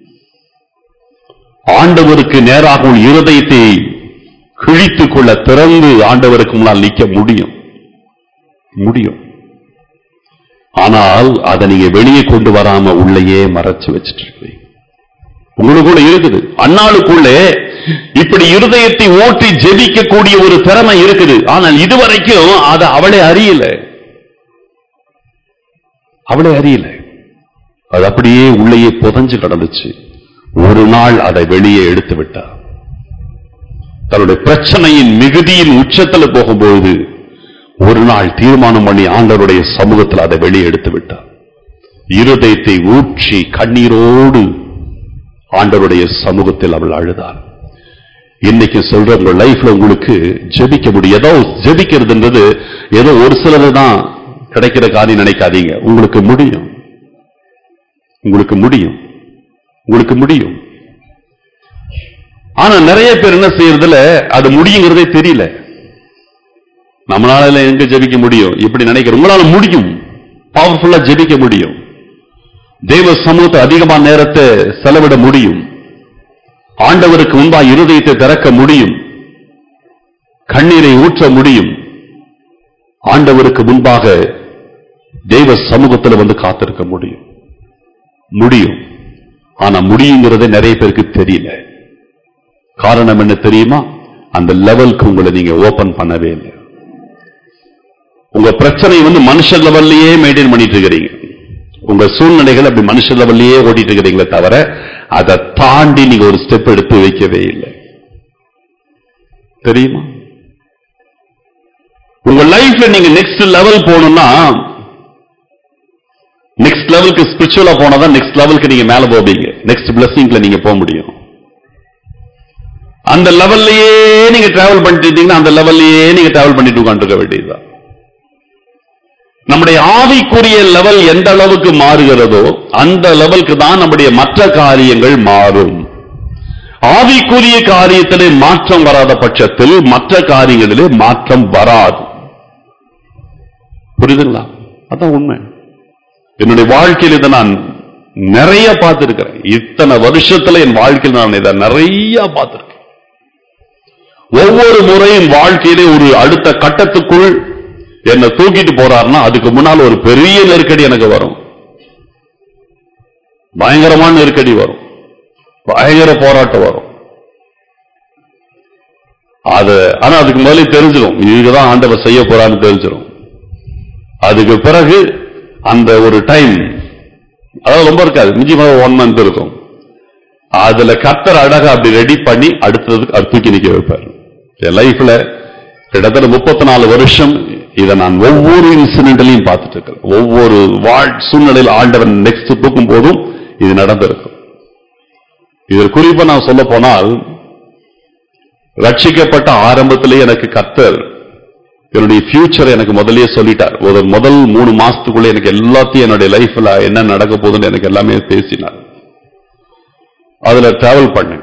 Speaker 1: ஆண்டவருக்கு நேராக உன் இருதயத்தை கிழித்துக் கொள்ள திறந்து ஆண்டவருக்கு முன்னால் நிற்க முடியும் முடியும் ஆனால் அதை நீங்க வெளியே கொண்டு வராம உள்ளேயே மறைச்சு வச்சிட்டு இருக்கீங்க உங்களுக்குள்ள இருக்குது அன்னாளுக்குள்ளே இப்படி இருதயத்தை ஓட்டி ஜெபிக்கக்கூடிய ஒரு திறமை இருக்குது ஆனால் இதுவரைக்கும் அதை அவளே அறியல அவளே அறியல அது அப்படியே உள்ளேயே புதஞ்சு கிடந்துச்சு ஒரு நாள் அதை வெளியே எடுத்து விட்டார் தன்னுடைய பிரச்சனையின் மிகுதியின் உச்சத்துல போகும்போது ஒரு நாள் தீர்மானம் பண்ணி ஆண்டவருடைய சமூகத்தில் அதை வெளியே எடுத்து விட்டார் இருதயத்தை ஊற்றி கண்ணீரோடு ஆண்டவருடைய சமூகத்தில் அவள் அழுதாள் இன்னைக்கு சொல்ற உங்க லைஃப்ல உங்களுக்கு ஜெபிக்க முடியும் ஏதோ ஜெபிக்கிறதுன்றது ஏதோ ஒரு சிலது தான் கிடைக்கிற காரியம் நினைக்காதீங்க உங்களுக்கு முடியும் உங்களுக்கு முடியும் உங்களுக்கு முடியும் ஆனா நிறைய பேர் என்ன செய்யறதுல அது முடியுங்கிறதே தெரியல நம்மளால எங்க ஜெபிக்க முடியும் இப்படி நினைக்கிற உங்களால முடியும் பவர்ஃபுல்லா ஜெபிக்க முடியும் தேவ சமூகத்தை அதிகமான நேரத்தை செலவிட முடியும் ஆண்டவருக்கு முன்பா இருதயத்தை திறக்க முடியும் கண்ணீரை ஊற்ற முடியும் ஆண்டவருக்கு முன்பாக தெய்வ சமூகத்தில் வந்து காத்திருக்க முடியும் முடியும் ஆனா முடியுங்கிறதே நிறைய பேருக்கு தெரியல காரணம் என்ன தெரியுமா அந்த லெவலுக்கு உங்களை நீங்க ஓபன் பண்ணவே இல்லை உங்க பிரச்சனை வந்து மனுஷ லெவல்லயே மெயின்டைன் பண்ணிட்டு இருக்கிறீங்க உங்க சூழ்நிலைகள் அப்படி மனுஷ லெவல்லயே ஓடிட்டு இருக்கிறீங்களே தவிர அதை தாண்டி நீங்க ஒரு ஸ்டெப் எடுத்து வைக்கவே இல்லை தெரியுமா உங்க லைஃப்ல நீங்க நெக்ஸ்ட் லெவல் போகணும்னா நெக்ஸ்ட் லெவலுக்கு ஸ்பிரிச்சுவலா போனாதான் நெக்ஸ்ட் லெவலுக்கு நீங்க மேல போவீங்க நெக்ஸ்ட் பிளஸிங்ல நீங்க போக முடியும் அந்த லெவல்லயே நீங்க டிராவல் பண்ணிட்டு இருந்தீங்கன்னா அந்த லெவல்லயே நீங்க டிராவல் பண்ணிட்டு உட்காந்துருக்க வேண்டியதுதான் நம்முடைய ஆவிக்குரிய லெவல் எந்த அளவுக்கு மாறுகிறதோ அந்த லெவலுக்கு தான் நம்முடைய மற்ற காரியங்கள் மாறும் ஆவிக்குரிய காரியத்திலே மாற்றம் வராத பட்சத்தில் மற்ற காரியங்களிலே மாற்றம் வராது புரியுதுங்களா அதான் உண்மை என்னுடைய வாழ்க்கையில் இதை நான் நிறைய பார்த்திருக்கிறேன் இத்தனை வருஷத்துல என் வாழ்க்கையில் நான் இதை நிறைய பார்த்திருக்கேன் ஒவ்வொரு முறையும் வாழ்க்கையிலே ஒரு அடுத்த கட்டத்துக்குள் என்னை தூக்கிட்டு போறாருன்னா அதுக்கு முன்னால் ஒரு பெரிய நெருக்கடி எனக்கு வரும் பயங்கரமான நெருக்கடி வரும் பயங்கர போராட்டம் வரும் அது ஆனா அதுக்கு முதல்ல தெரிஞ்சிடும் இதுதான் ஆண்டவர் செய்ய போறான்னு தெரிஞ்சிடும் அதுக்கு பிறகு அந்த ஒரு டைம் அதாவது ரொம்ப இருக்காது மிஞ்சி ஒன் மந்த் இருக்கும் அதுல கத்தர் அழகா அப்படி ரெடி பண்ணி அடுத்ததுக்கு அது தூக்கி நிக்க வைப்பார் என் லைஃப்ல கிட்டத்தட்ட முப்பத்தி நாலு வருஷம் இதை நான் ஒவ்வொரு இன்சிடென்ட்லையும் பார்த்துட்டு இருக்கிறேன் ஒவ்வொரு வாழ் சூழ்நிலையில் ஆண்டவன் நெக்ஸ்ட் தூக்கும் போதும் இது நடந்திருக்கும் இதில் குறிப்பா நான் சொல்ல போனால் ரட்சிக்கப்பட்ட ஆரம்பத்திலே எனக்கு கத்தர் என்னுடைய ஃபியூச்சர் எனக்கு முதல்லயே சொல்லிட்டார் ஒரு முதல் மூணு மாசத்துக்குள்ள எனக்கு எல்லாத்தையும் என்னுடைய லைஃப்ல என்ன நடக்க போகுதுன்னு எனக்கு எல்லாமே பேசினார் அதுல டிராவல் பண்ணேன்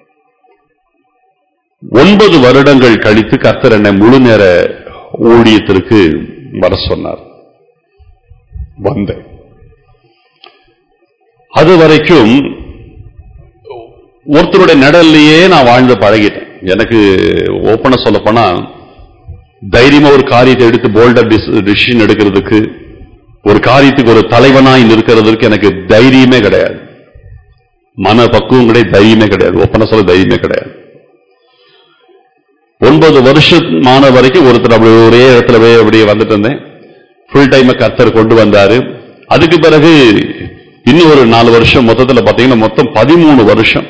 Speaker 1: ஒன்பது வருடங்கள் கழித்து கர்த்தர் என்னை முழு நேர ஊழியத்திற்கு வர சொன்னார் வந்தேன் அது வரைக்கும் ஒருத்தருடைய நடல்லையே நான் வாழ்ந்து பழகிட்டேன் எனக்கு ஓப்பனா சொல்ல போனா தைரியமா ஒரு காரியத்தை எடுத்து போல்டர் டிசிஷன் எடுக்கிறதுக்கு ஒரு காரியத்துக்கு ஒரு தலைவனாய் நிற்கிறதுக்கு எனக்கு தைரியமே கிடையாது மன பக்குவம் கிடையாது தைரியமே கிடையாது ஒப்பனை சொல்ல தைரியமே கிடையாது ஒன்பது வருஷமான வரைக்கும் ஒருத்தர் அப்படி ஒரே இடத்துல போய் அப்படியே வந்துட்டு இருந்தேன் ஃபுல் டைம் கர்த்தர் கொண்டு வந்தாரு அதுக்கு பிறகு இன்னும் ஒரு நாலு வருஷம் மொத்தத்துல பாத்தீங்கன்னா மொத்தம் பதிமூணு வருஷம்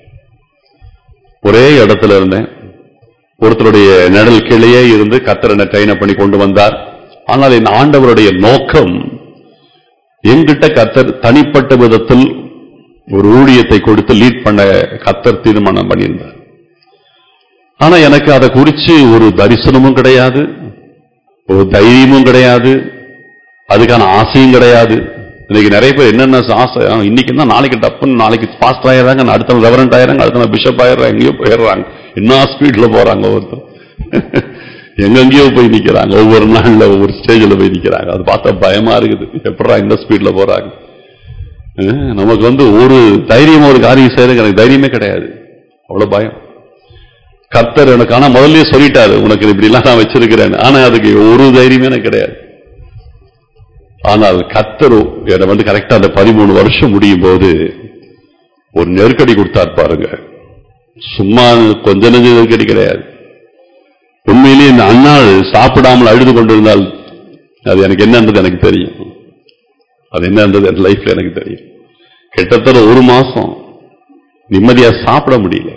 Speaker 1: ஒரே இடத்துல இருந்தேன் ஒருத்தருடைய நிழல் கீழேயே இருந்து கர்த்தர் என்னை ட்ரெயின் பண்ணி கொண்டு வந்தார் ஆனால் என் ஆண்டவருடைய நோக்கம் என்கிட்ட கர்த்தர் தனிப்பட்ட விதத்தில் ஒரு ஊழியத்தை கொடுத்து லீட் பண்ண கர்த்தர் தீர்மானம் பண்ணியிருந்தார் ஆனா எனக்கு அதை குறிச்சு ஒரு தரிசனமும் கிடையாது ஒரு தைரியமும் கிடையாது அதுக்கான ஆசையும் கிடையாது இன்னைக்கு நிறைய பேர் என்னென்ன ஆசை ஆ, இன்னைக்கு தான் நாளைக்கு டப்புன்னு நாளைக்கு பாஸ்டர் ஆயிடுறாங்க அடுத்த நாள் ரெவரண்ட் ஆயிடுறாங்க அடுத்த நாள் பிஷப் ஆயிடுறாங்க எங்கேயோ போயிடுறாங்க என்ன ஸ்பீட்ல போறாங்க ஒவ்வொருத்தர் எங்கெங்கேயோ போய் நிக்கிறாங்க ஒவ்வொரு நாள்ல ஒவ்வொரு ஸ்டேஜ்ல போய் நிக்கிறாங்க அது பார்த்தா பயமா இருக்குது எப்படா இந்த ஸ்பீட்ல போறாங்க அஹ், நமக்கு வந்து ஒரு தைரியம் ஒரு காரியம் செய்யறதுக்கு எனக்கு தைரியமே கிடையாது அவ்வளவு பயம் கர்த்தர் எனக்கு ஆனா முதல்லயே சொல்லிட்டாரு உனக்கு இப்படி எல்லாம் நான் வச்சிருக்கிறேன் ஆனா அதுக்கு ஒரு தைரியமே எனக்கு கிடையாது ஆனால் கர்த்தர் என்னை வந்து கரெக்டா அந்த பதிமூணு வருஷம் முடியும் போது ஒரு நெருக்கடி கொடுத்தார் பாருங்க சும்மா கொஞ்ச நெஞ்ச நெருக்கடி கிடையாது உண்மையிலேயே இந்த அண்ணாள் சாப்பிடாமல் அழுது கொண்டிருந்தால் அது எனக்கு என்னன்றது எனக்கு தெரியும் அது என்னன்றது என் லைஃப்ல எனக்கு தெரியும் கிட்டத்தட்ட ஒரு மாசம் நிம்மதியா சாப்பிட முடியல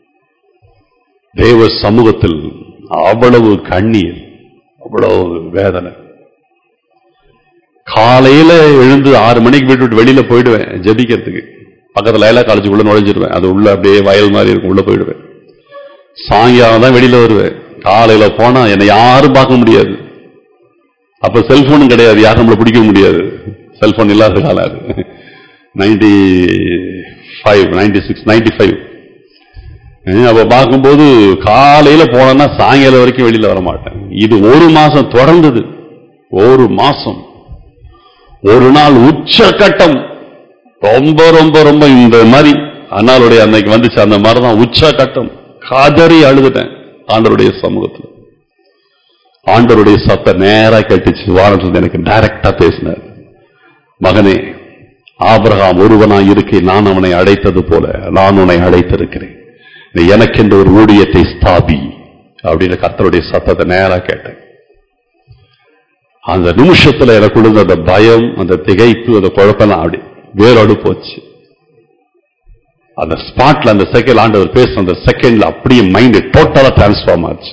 Speaker 1: தேவ சமூகத்தில் அவ்வளவு கண்ணீர் அவ்வளவு வேதனை காலையில எழுந்து ஆறு மணிக்கு வீட்டு விட்டு வெளியில போயிடுவேன் ஜெபிக்கிறதுக்கு பக்கத்துல லைலா காலேஜுக்குள்ள நுழைஞ்சிருவேன் அது உள்ள அப்படியே வயல் மாதிரி இருக்கும் உள்ள போயிடுவேன் சாயங்காலம் தான் வெளியில வருவேன் காலையில போனா என்னை யாரும் பார்க்க முடியாது அப்ப செல்போனும் கிடையாது யாரும் நம்மளை பிடிக்க முடியாது செல்போன் இல்லாத காலம் அது ninety five ninety six ninety five அப்ப பார்க்கும்போது காலையில போனேன்னா சாயங்காலம் வரைக்கும் வெளியில வர மாட்டேன் இது ஒரு மாசம் தொடர்ந்தது ஒரு மாசம் ஒரு நாள் உச்சகட்டம் ரொம்ப ரொம்ப ரொம்ப இந்த மாதிரி அண்ணாளுடைய அன்னைக்கு வந்துச்சு அந்த மாதிரி தான் உச்சகட்டம் கதறி அழுதுட்டேன் ஆண்டவருடைய சமூகத்துல ஆண்டவருடைய சத்த நேரா கேட்டுச்சு வானத்துல எனக்கு டைரக்டா பேசினார் மகனே ஆபிரகாம் ஒருவனாய் இருக்கை நான் அவனை அழைத்தது போல நான் உன்னை அழைத்திருக்கிறேன் நீ எனக்கென்று ஒரு ஊழியத்தை ஸ்தாபி அப்படின்னு கர்த்தருடைய சத்தத்தை நேரா கேட்டேன் அந்த நிமிஷத்துல எனக்கு இருந்த அந்த பயம் அந்த திகைப்பு அந்த குழப்பம் அப்படி வேரோடு போச்சு அந்த ஸ்பாட்ல அந்த செகண்ட் ஆண்டவர் பேச அந்த செகண்ட்ல அப்படியே மைண்ட் டோட்டலா டிரான்ஸ்ஃபார்ம் ஆச்சு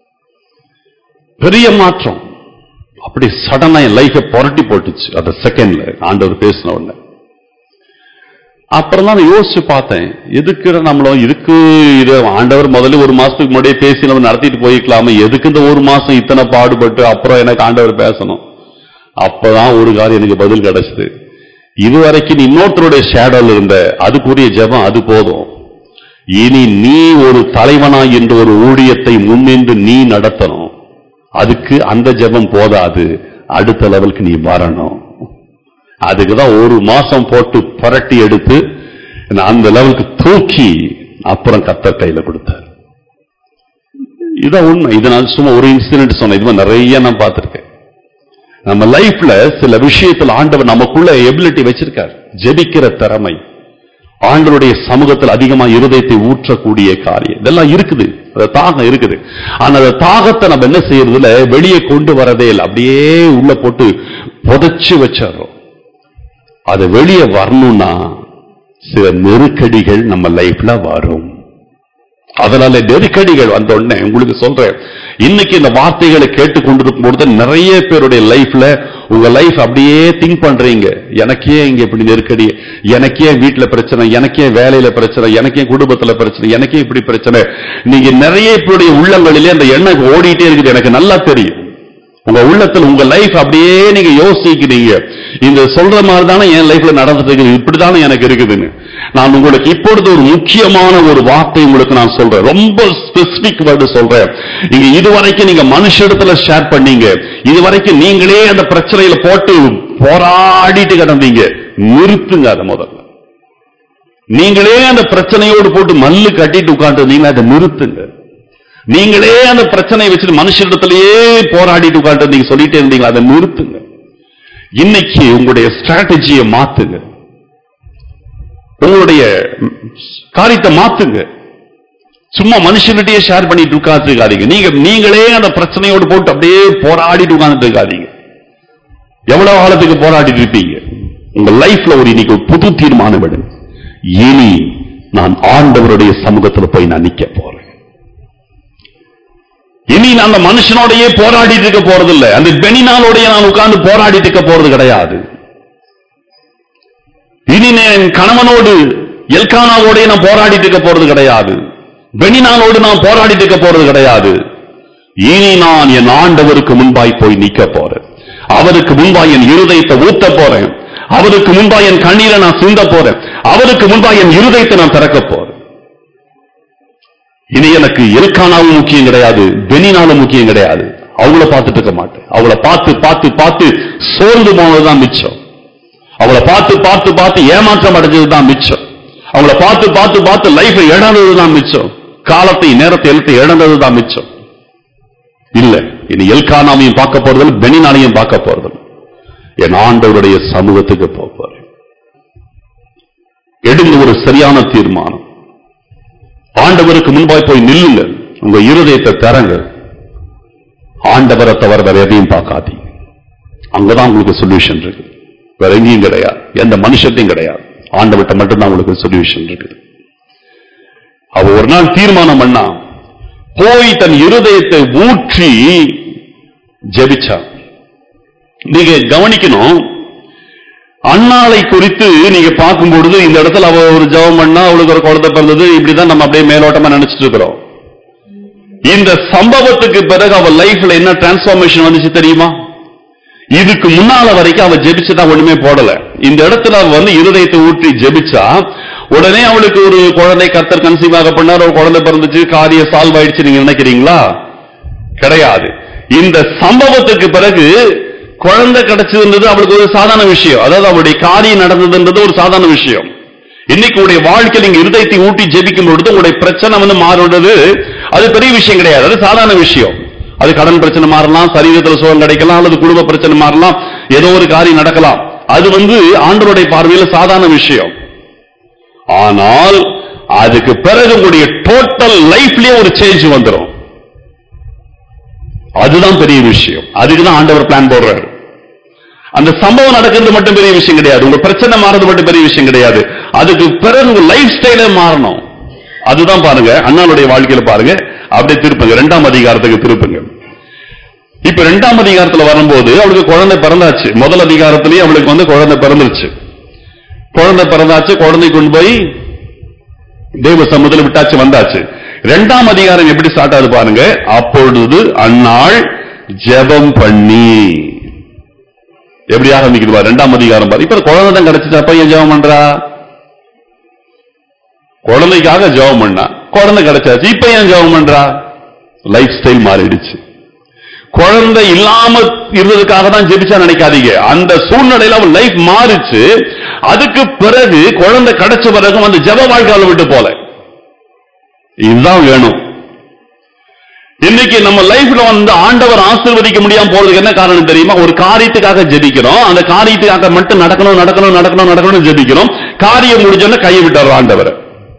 Speaker 1: பெரிய மாற்றம் அப்படி சடனா என் லைஃபை புரட்டி போட்டுச்சு அந்த செகண்ட்ல ஆண்டவர் பேசின உடனே அப்புறம் தான் நான் யோசிச்சு பார்த்தேன் எதுக்கு நம்மளும் இதுக்கு இது ஆண்டவர் முதல்ல ஒரு மாசத்துக்கு முன்னாடியே பேசி நம்ம நடத்திட்டு போயிருக்கலாமே எதுக்கு இந்த ஒரு மாசம் இத்தனை பாடுபட்டு அப்புறம் எனக்கு ஆண்டவர் பேசணும் அப்பதான் ஒரு காரியம் எனக்கு பதில் கிடைச்சது இதுவரைக்கும் நீ இன்னொருத்தருடைய ஷேடோல இருந்த அதுக்குரிய ஜெபம் அது போதும் இனி நீ ஒரு தலைவனாய் என்ற ஒரு ஊழியத்தை முன்னின்று நீ நடத்தணும் அதுக்கு அந்த ஜெபம் போதாது அடுத்த லெவலுக்கு நீ வரணும் அதுக்கு தான் ஒரு மாசம் போட்டு புரட்டி எடுத்து என்னை அந்த லெவலுக்கு தூக்கி அப்புறம் கத்தர் கையில கொடுத்தார் இதான் உண்மை இது நான் சும்மா ஒரு இன்சிடென்ட் சொன்னேன் இது மாதிரி நிறைய நான் பார்த்திருக்கேன் நம்ம லைஃப்ல சில விஷயத்துல ஆண்டவர் நமக்குள்ள எபிலிட்டி வச்சிருக்கார் ஜெபிக்கிற திறமை ஆண்டவருடைய சமூகத்தில் அதிகமா இருதயத்தை ஊற்றக்கூடிய காரியம் இதெல்லாம் இருக்குது அந்த தாகம் இருக்குது ஆனா அந்த தாகத்தை நம்ம என்ன செய்யறதுல வெளியே கொண்டு வரதே இல்லை அப்படியே உள்ள போட்டு புதைச்சு வச்சிடறோம் அது வெளியே வரணும்னா சில நெருக்கடிகள் நம்ம லைஃப்ல வரும் அதனால நெருக்கடிகள் வந்த உடனே உங்களுக்கு சொல்றேன் இன்னைக்கு இந்த வார்த்தைகளை கேட்டுக்கொண்டிருக்கும் பொழுது நிறைய பேருடைய லைஃப்ல உங்க லைஃப் அப்படியே திங்க் பண்றீங்க எனக்கே இங்க இப்படி நெருக்கடி எனக்கே வீட்டுல பிரச்சனை எனக்கே வேலையில பிரச்சனை எனக்கே குடும்பத்துல பிரச்சனை எனக்கே இப்படி பிரச்சனை நீங்க நிறைய பேருடைய உள்ளங்களிலே அந்த எண்ணம் ஓடிட்டே இருக்குது எனக்கு நல்லா தெரியும் உங்க உள்ளத்தில் உங்க லைஃப் அப்படியே நீங்க யோசிக்கிறீங்க இந்த சொல்ற மாதிரி தானே என் லைஃப்ல நடந்துட்டு இருக்குது இப்படிதானே எனக்கு இருக்குதுன்னு நான் உங்களுக்கு இப்பொழுது ஒரு முக்கியமான ஒரு வார்த்தை உங்களுக்கு நான் சொல்றேன் ரொம்ப ஸ்பெசிபிக் வேர்டு சொல்றேன் நீங்க இதுவரைக்கும் நீங்க மனுஷிடத்துல ஷேர் பண்ணீங்க இதுவரைக்கும் நீங்களே அந்த பிரச்சனையில போட்டு போராடிட்டு கிடந்தீங்க நிறுத்துங்க அதை முதல்ல நீங்களே அந்த பிரச்சனையோடு போட்டு மல்லு கட்டிட்டு உட்காந்துருந்தீங்க அதை நிறுத்துங்க நீங்களே அந்த பிரச்சனையை வச்சுட்டு மனுஷனிடத்திலேயே போராடிட்டு உட்காந்து நீங்க சொல்லிட்டே இருந்தீங்க அதை நிறுத்துங்க இன்னைக்கு உங்களுடைய ஸ்ட்ராட்டஜியை மாத்துங்க உங்களுடைய காரியத்தை மாத்துங்க சும்மா மனுஷன்கிட்டயே ஷேர் பண்ணிட்டு உட்கார்ந்து இருக்காதீங்க நீங்க நீங்களே அந்த பிரச்சனையோடு போட்டு அப்படியே போராடிட்டு உட்கார்ந்துட்டு இருக்காதீங்க எவ்வளவு காலத்துக்கு போராடிட்டு இருப்பீங்க உங்க லைஃப்ல ஒரு இன்னைக்கு ஒரு புது தீர்மானம் எடுங்க இனி நான் ஆண்டவருடைய சமூகத்துல போய் நான் நிக்க போறேன் இனி நான் அந்த மனுஷனோடயே போராடிட்டு இருக்க போறது இல்ல அந்த பெனினாலோடய நான் உட்கார்ந்து போராடிட்டு இருக்க போறது கிடையாது இனி நான் என் கணவனோடு எல்கானாவோடய நான் போராடிட்டு இருக்க போறது கிடையாது பெனினாலோடு நான் போராடிட்டு இருக்க போறது கிடையாது இனி நான் என் ஆண்டவருக்கு முன்பாய் போய் நிக்க போறேன் அவருக்கு முன்பாய் என் இருதயத்தை ஊத்த போறேன் அவருக்கு முன்பாய் என் கண்ணீரை நான் சிந்த போறேன் அவருக்கு முன்பாய் என் இருதயத்தை நான் திறக்க போறேன் இனி எனக்கு எல்கானாவும் முக்கியம் கிடையாது பெனினாலும் முக்கியம் கிடையாது அவங்கள பார்த்துட்டு இருக்க மாட்டேன் அவங்கள பார்த்து பார்த்து பார்த்து சோர்ந்து போனதுதான் மிச்சம் அவங்கள பார்த்து பார்த்து பார்த்து ஏமாற்றம் அடைஞ்சதுதான் மிச்சம் அவங்கள பார்த்து பார்த்து பார்த்து லைஃபை இழந்ததுதான் மிச்சம் காலத்தை நேரத்தை எழுத்து இழந்ததுதான் மிச்சம் இல்ல இனி எல்கானாவையும் பார்க்க போறதில்ல பெனினாலையும் பார்க்க போறதில்ல என் ஆண்டவருடைய சமூகத்துக்கு போக போறேன் எடுங்க ஒரு சரியான தீர்மானம் ஆண்டவருக்கு முன்பாய் போய் நில்லுங்க உங்க இருதயத்தை திறங்க ஆண்டவரை தவிர வேற எதையும் பார்க்காதீங்க அங்கதான் உங்களுக்கு சொல்யூஷன் இருக்கு வேற எங்கேயும் கிடையாது எந்த மனுஷத்தையும் கிடையாது ஆண்டவர்கிட்ட மட்டும்தான் உங்களுக்கு சொல்யூஷன் இருக்குது அவ ஒரு நாள் தீர்மானம் பண்ணா போய் தன் இருதயத்தை ஊற்றி ஜெபிச்சா நீங்க கவனிக்கணும் அண்ணாளை குறித்து நீங்க பார்க்கும் பொழுது இந்த இடத்துல அவ ஒரு ஜெபம் பண்ணா அவளுக்கு ஒரு குழந்தை பிறந்தது இப்படிதான் நம்ம அப்படியே மேலோட்டமா நினைச்சிட்டு இருக்கிறோம் இந்த சம்பவத்துக்கு பிறகு அவ லைஃப்ல என்ன டிரான்ஸ்பார்மேஷன் வந்துச்சு தெரியுமா இதுக்கு முன்னால வரைக்கும் அவ ஜெபிச்சுதான் ஒண்ணுமே போடல இந்த இடத்துல அவ வந்து இருதயத்தை ஊற்றி ஜெபிச்சா உடனே அவளுக்கு ஒரு குழந்தை கர்த்தர் கன்சீவ் ஆக பண்ணார் ஒரு குழந்தை பிறந்துச்சு காரிய சால்வ் ஆயிடுச்சு நீங்க நினைக்கிறீங்களா கிடையாது இந்த சம்பவத்துக்கு பிறகு குழந்தை கிடைச்சதுன்றது அவளுக்கு ஒரு சாதாரண விஷயம் அதாவது அவளுடைய காரியம் நடந்ததுன்றது ஒரு சாதாரண விஷயம் இன்னைக்கு உடைய வாழ்க்கையில் நீங்க இருதயத்தை ஊட்டி ஜெபிக்கும் பொழுது உங்களுடைய பிரச்சனை வந்து மாறுவது அது பெரிய விஷயம் கிடையாது அது சாதாரண விஷயம் அது கடன் பிரச்சனை மாறலாம் சரீரத்தில் சுகம் கிடைக்கலாம் அல்லது குடும்ப பிரச்சனை மாறலாம் ஏதோ ஒரு காரியம் நடக்கலாம் அது வந்து ஆண்டவருடைய பார்வையில் சாதாரண விஷயம் ஆனால் அதுக்கு பிறகு உங்களுடைய டோட்டல் லைஃப்லயே ஒரு சேஞ்ச் வந்துடும் அதுதான் பெரிய விஷயம் அதுக்கு தான் ஆண்டவர் பிளான் போடுறாரு அந்த சம்பவம் நடக்கிறது மட்டும் பெரிய விஷயம் கிடையாது உங்க பிரச்சனை மாறது மட்டும் பெரிய விஷயம் கிடையாது அதுக்கு பிறகு உங்க லைஃப் ஸ்டைலே மாறணும் அதுதான் பாருங்க அண்ணாளுடைய வாழ்க்கையில பாருங்க அப்படியே திருப்புங்க ரெண்டாம் அதிகாரத்துக்கு திருப்புங்க இப்ப ரெண்டாம் அதிகாரத்துல வரும்போது அவளுக்கு குழந்தை பிறந்தாச்சு முதல் அதிகாரத்திலேயே அவளுக்கு வந்து குழந்தை பிறந்துருச்சு குழந்தை பிறந்தாச்சு குழந்தை கொண்டு போய் தேவ சமுதிரம் விட்டாச்சு வந்தாச்சு ரெண்டாம் அதிகாரம் எப்படி ஸ்டார்ட் ஆகுது பாருங்க அப்பொழுது அந்நாள் ஜெபம் பண்ணி எப்படி ஆரம்பிக்குது பாரு ரெண்டாம் அதிகாரம் பாரு இப்ப குழந்தை தான் கிடைச்சிச்சு அப்ப ஏன் ஜெபம் பண்றா குழந்தைக்காக ஜெபம் பண்ணா குழந்தை கிடைச்சாச்சு இப்ப ஏன் ஜெபம் பண்றா லைஃப் ஸ்டைல் மாறிடுச்சு குழந்தை இல்லாம இருந்ததுக்காக தான் ஜெபிச்சா நினைக்காதீங்க அந்த சூழ்நிலையில அவன் லைஃப் மாறிச்சு அதுக்கு பிறகு குழந்தை கிடைச்ச பிறகு அந்த ஜெப வாழ்க்கையில விட்டு போல இதுதான் வேணும் இன்னைக்கு நம்ம லைஃப்ல வந்து ஆண்டவர் ஆசீர்வதிக்க முடியாம போறதுக்கு என்ன காரணம் தெரியுமா ஒரு காரியத்துக்காக ஜெபிக்கிறோம் அந்த காரியத்துக்காக மட்டும் நடக்கணும் நடக்கணும் நடக்கணும் நடக்கணும் ஜெபிக்கிறோம் காரியம் முடிஞ்சோன்னா கையை விட்டார் ஆண்டவர்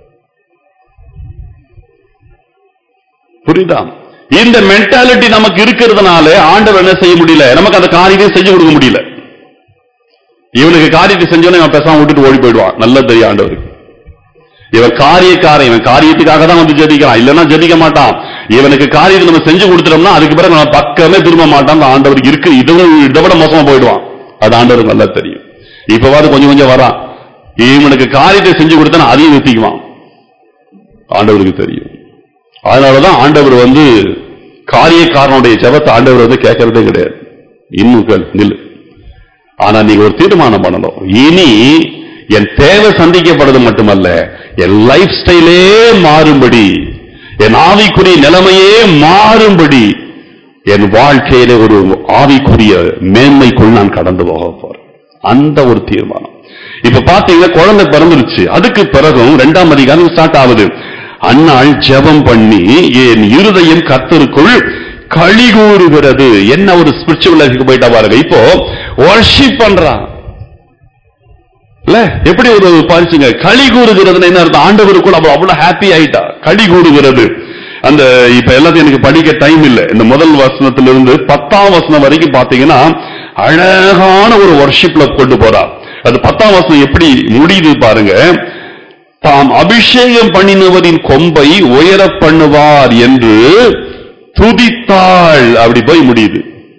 Speaker 1: புரியுதா இந்த மென்டாலிட்டி நமக்கு இருக்கிறதுனால ஆண்டவர் என்ன செய்ய முடியல நமக்கு அந்த காரியத்தை செஞ்சு கொடுக்க முடியல இவனுக்கு காரியத்தை செஞ்சோன்னே அவன் பேசாம விட்டுட்டு ஓடி போயிடுவான் நல்ல தெரியும் ஆண்டவருக்கு இவன் காரியக்காரன் இவன் காரியத்துக்காக தான் வந்து ஜெபிக்கிறான் இல்லைன்னா ஜெபிக்க மாட்டான் இவனுக்கு காரியத்தை நம்ம செஞ்சு கொடுத்துட்டோம்னா அதுக்கு பிறகு நம்ம பக்கமே திரும்ப மாட்டான் அந்த ஆண்டவருக்கு இருக்கு இதை இதை விட மோசமா போயிடுவான் அது ஆண்டவருக்கு நல்லா தெரியும் இப்பவாது கொஞ்சம் கொஞ்சம் வரான் இவனுக்கு காரியத்தை செஞ்சு கொடுத்தா அதையும் நிறுத்திக்குவான் ஆண்டவருக்கு தெரியும் அதனாலதான் ஆண்டவர் வந்து காரியக்காரனுடைய ஜெபத்தை ஆண்டவர் வந்து கேட்கறதே கிடையாது இன்னும் கேள், நில்லு ஆனா நீங்க ஒரு தீர்மானம் பண்ணணும் இனி என் தேவை சந்திக்கப்படுறது மட்டுமல்ல என் லைஃப் ஸ்டைலே மாறும்படி என் ஆவிக்குரிய நிலைமையே மாறும்படி என் வாழ்க்கையில ஒரு ஆவிக்குரிய மேன்மைக்குள் நான் கடந்து போக போறேன் அந்த ஒரு தீர்மானம் இப்ப பாத்தீங்கன்னா குழந்தை பிறந்துருச்சு அதுக்கு பிறகும் ரெண்டாம் அதிகாரம் ஸ்டார்ட் ஆகுது அந்நாள் ஜெபம் பண்ணி என் இருதயம் கர்த்தருக்குள் களி கூறுகிறது என்ன ஒரு ஸ்பிரிச்சுவல் லைஃப்க்கு போயிட்டா பாருங்க இப்போ வர்ஷிப் பண்றான் இல்ல எப்படி ஒரு பாரிச்சுங்க களி கூறுகிறதுன்னு என்ன அர்த்தம் ஆண்டவருக்குள் அவள் அவ்வளவு ஹாப்பி ஆயிட்டா களி கூறுகிறது அந்த இப்ப எல்லாத்தையும் எனக்கு படிக்க டைம் இல்ல இந்த முதல் வசனத்திலிருந்து பத்தாம் வசனம் வரைக்கும் பாத்தீங்கன்னா அழகான ஒரு வர்ஷிப்ல கொண்டு போறா அது பத்தாம் வசனம் எப்படி முடியுது பாருங்க தாம் அபிஷேகம் பண்ணினவரின் கொம்பை உயர பண்ணுவார் என்று துதித்தாள் அப்படி போய் முடியுது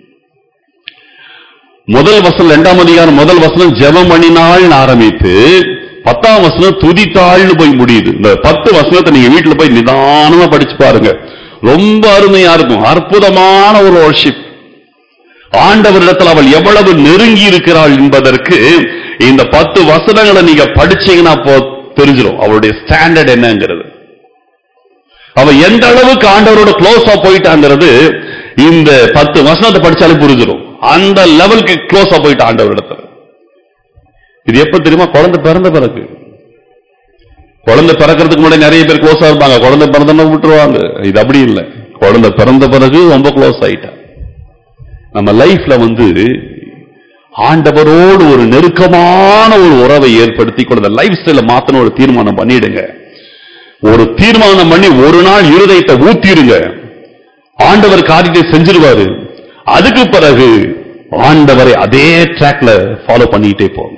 Speaker 1: முதல் வசனம் இரண்டாம் அதிகாரம் முதல் வசனம் ஜெபம் பண்ணினாள் ஆரம்பித்து பத்தாம் வசனம் துதித்தாள்னு போய் முடியுது இந்த பத்து வசனத்தை நீங்க வீட்டுல போய் நிதானமா படிச்சு பாருங்க ரொம்ப அருமையா இருக்கும் அற்புதமான ஒரு worship ஆண்டவரிடத்தில் அவள் எவ்வளவு நெருங்கி இருக்கிறாள் என்பதற்கு இந்த பத்து வசனங்களை நீங்க படிச்சீங்கன்னா போ தெரிஞ்சிடும் அவளுடைய ஸ்டாண்டர்ட் என்னங்கிறது அவ எந்த அளவுக்கு ஆண்டவரோட க்ளோஸா போயிட்டாங்கிறது இந்த பத்து வசனத்தை படிச்சாலே புரிஞ்சிடும் அந்த லெவலுக்கு க்ளோஸா போயிட்டு ஆண்டவரிடத்துல இது எப்ப தெரியுமா குழந்தை பிறந்த பிறகு குழந்தை பிறக்கிறதுக்கு முன்னாடி நிறைய பேர் க்ளோஸா இருப்பாங்க குழந்தை பிறந்தன விட்டுருவாங்க இது அப்படி இல்லை குழந்தை பிறந்த பிறகு ரொம்ப க்ளோஸ் ஆயிட்டா நம்ம லைஃப்ல வந்து ஆண்டவரோடு ஒரு நெருக்கமான ஒரு உறவை ஏற்படுத்தி கொண்ட லைஃப் ஸ்டைல மாத்தணும் ஒரு தீர்மானம் பண்ணிடுங்க ஒரு தீர்மானம் பண்ணி ஒரு நாள் இருதயத்தை ஊத்திருங்க ஆண்டவர் காரியத்தை செஞ்சிருவாரு அதுக்கு பிறகு ஆண்டவரை அதே ட்ராக்ல ஃபாலோ பண்ணிட்டே போகும்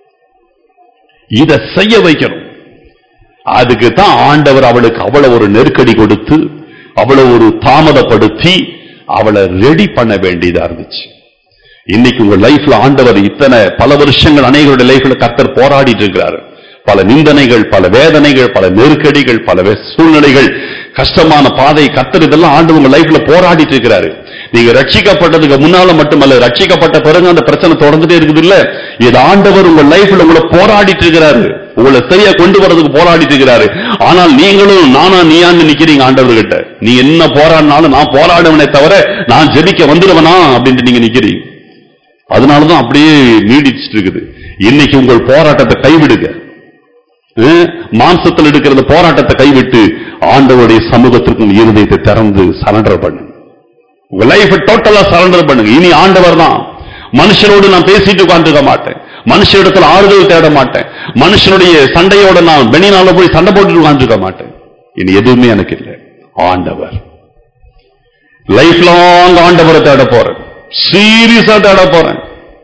Speaker 1: இத செய்ய வைக்கணும் அதுக்கு தான் ஆண்டவர் அவளுக்கு அவ்வளவு ஒரு நெருக்கடி கொடுத்து அவளை ஒரு தாமதப்படுத்தி அவளை ரெடி பண்ண வேண்டியதா இருந்துச்சு இன்னைக்கு உங்க லைஃப்ல ஆண்டவர் இத்தனை பல வருஷங்கள் அநேகருடைய லைஃப்ல கர்த்தர் போராடிட்டு இருக்கிறாரு பல நிந்தனைகள் பல வேதனைகள் பல நெருக்கடிகள் பல வே- சூழ்நிலைகள் கஷ்டமான பாதை கர்த்தர் இதெல்லாம் ஆண்டு உங்க லைஃப்ல போராடிட்டு இருக்கிறாரு நீங்க ரட்சிக்கப்பட்டதுக்கு முன்னால மட்டுமல்ல ரட்சிக்கப்பட்ட பிறகு அந்த பிரச்சனை தொடர்ந்துட்டே இருக்குது இல்ல இது ஆண்டவர் உங்க லைஃப்ல உங்களை போராடிட்டு இருக்கிறாரு உங்களை சரியா கொண்டு வரதுக்கு போராடிட்டு இருக்கிறாரு ஆனால் நீங்களும் நானா நீயான்னு நிக்கிறீங்க ஆண்டவர்கிட்ட நீ என்ன போராடினாலும் நான் போராடுவனே தவிர நான் ஜெபிக்க வந்துடுவனா அப்படின்ட்டு நீங்க நிக்கிறீங்க அதனாலதான் அப்படியே நீடிச்சிட்டு இருக்குது இன்னைக்கு உங்கள் போராட்டத்தை கைவிடுங்க அஹ், மாம்சத்தில் எடுக்கிற அந்த போராட்டத்தை கைவிட்டு ஆண்டவருடைய சமூகத்திற்கு உங்க இருதயத்தை திறந்து சரண்டர் பண்ணுங்க உங்க லைஃப் டோட்டலா சரண்டர் பண்ணுங்க இனி ஆண்டவர் தான் மனுஷனோடு நான் பேசிட்டு உட்கார்ந்துக்க மாட்டேன் மனுஷனிடத்துல ஆறுதல் தேட மாட்டேன் மனுஷனுடைய சண்டையோட நான் வெளிநாள போய் சண்டை போட்டுட்டு உட்கார்ந்துக்க மாட்டேன் இனி எதுவுமே எனக்கு இல்லை ஆண்டவர் லைஃப் லாங் ஆண்டவரை தேட போறேன் சீரியஸா தேட போறேன்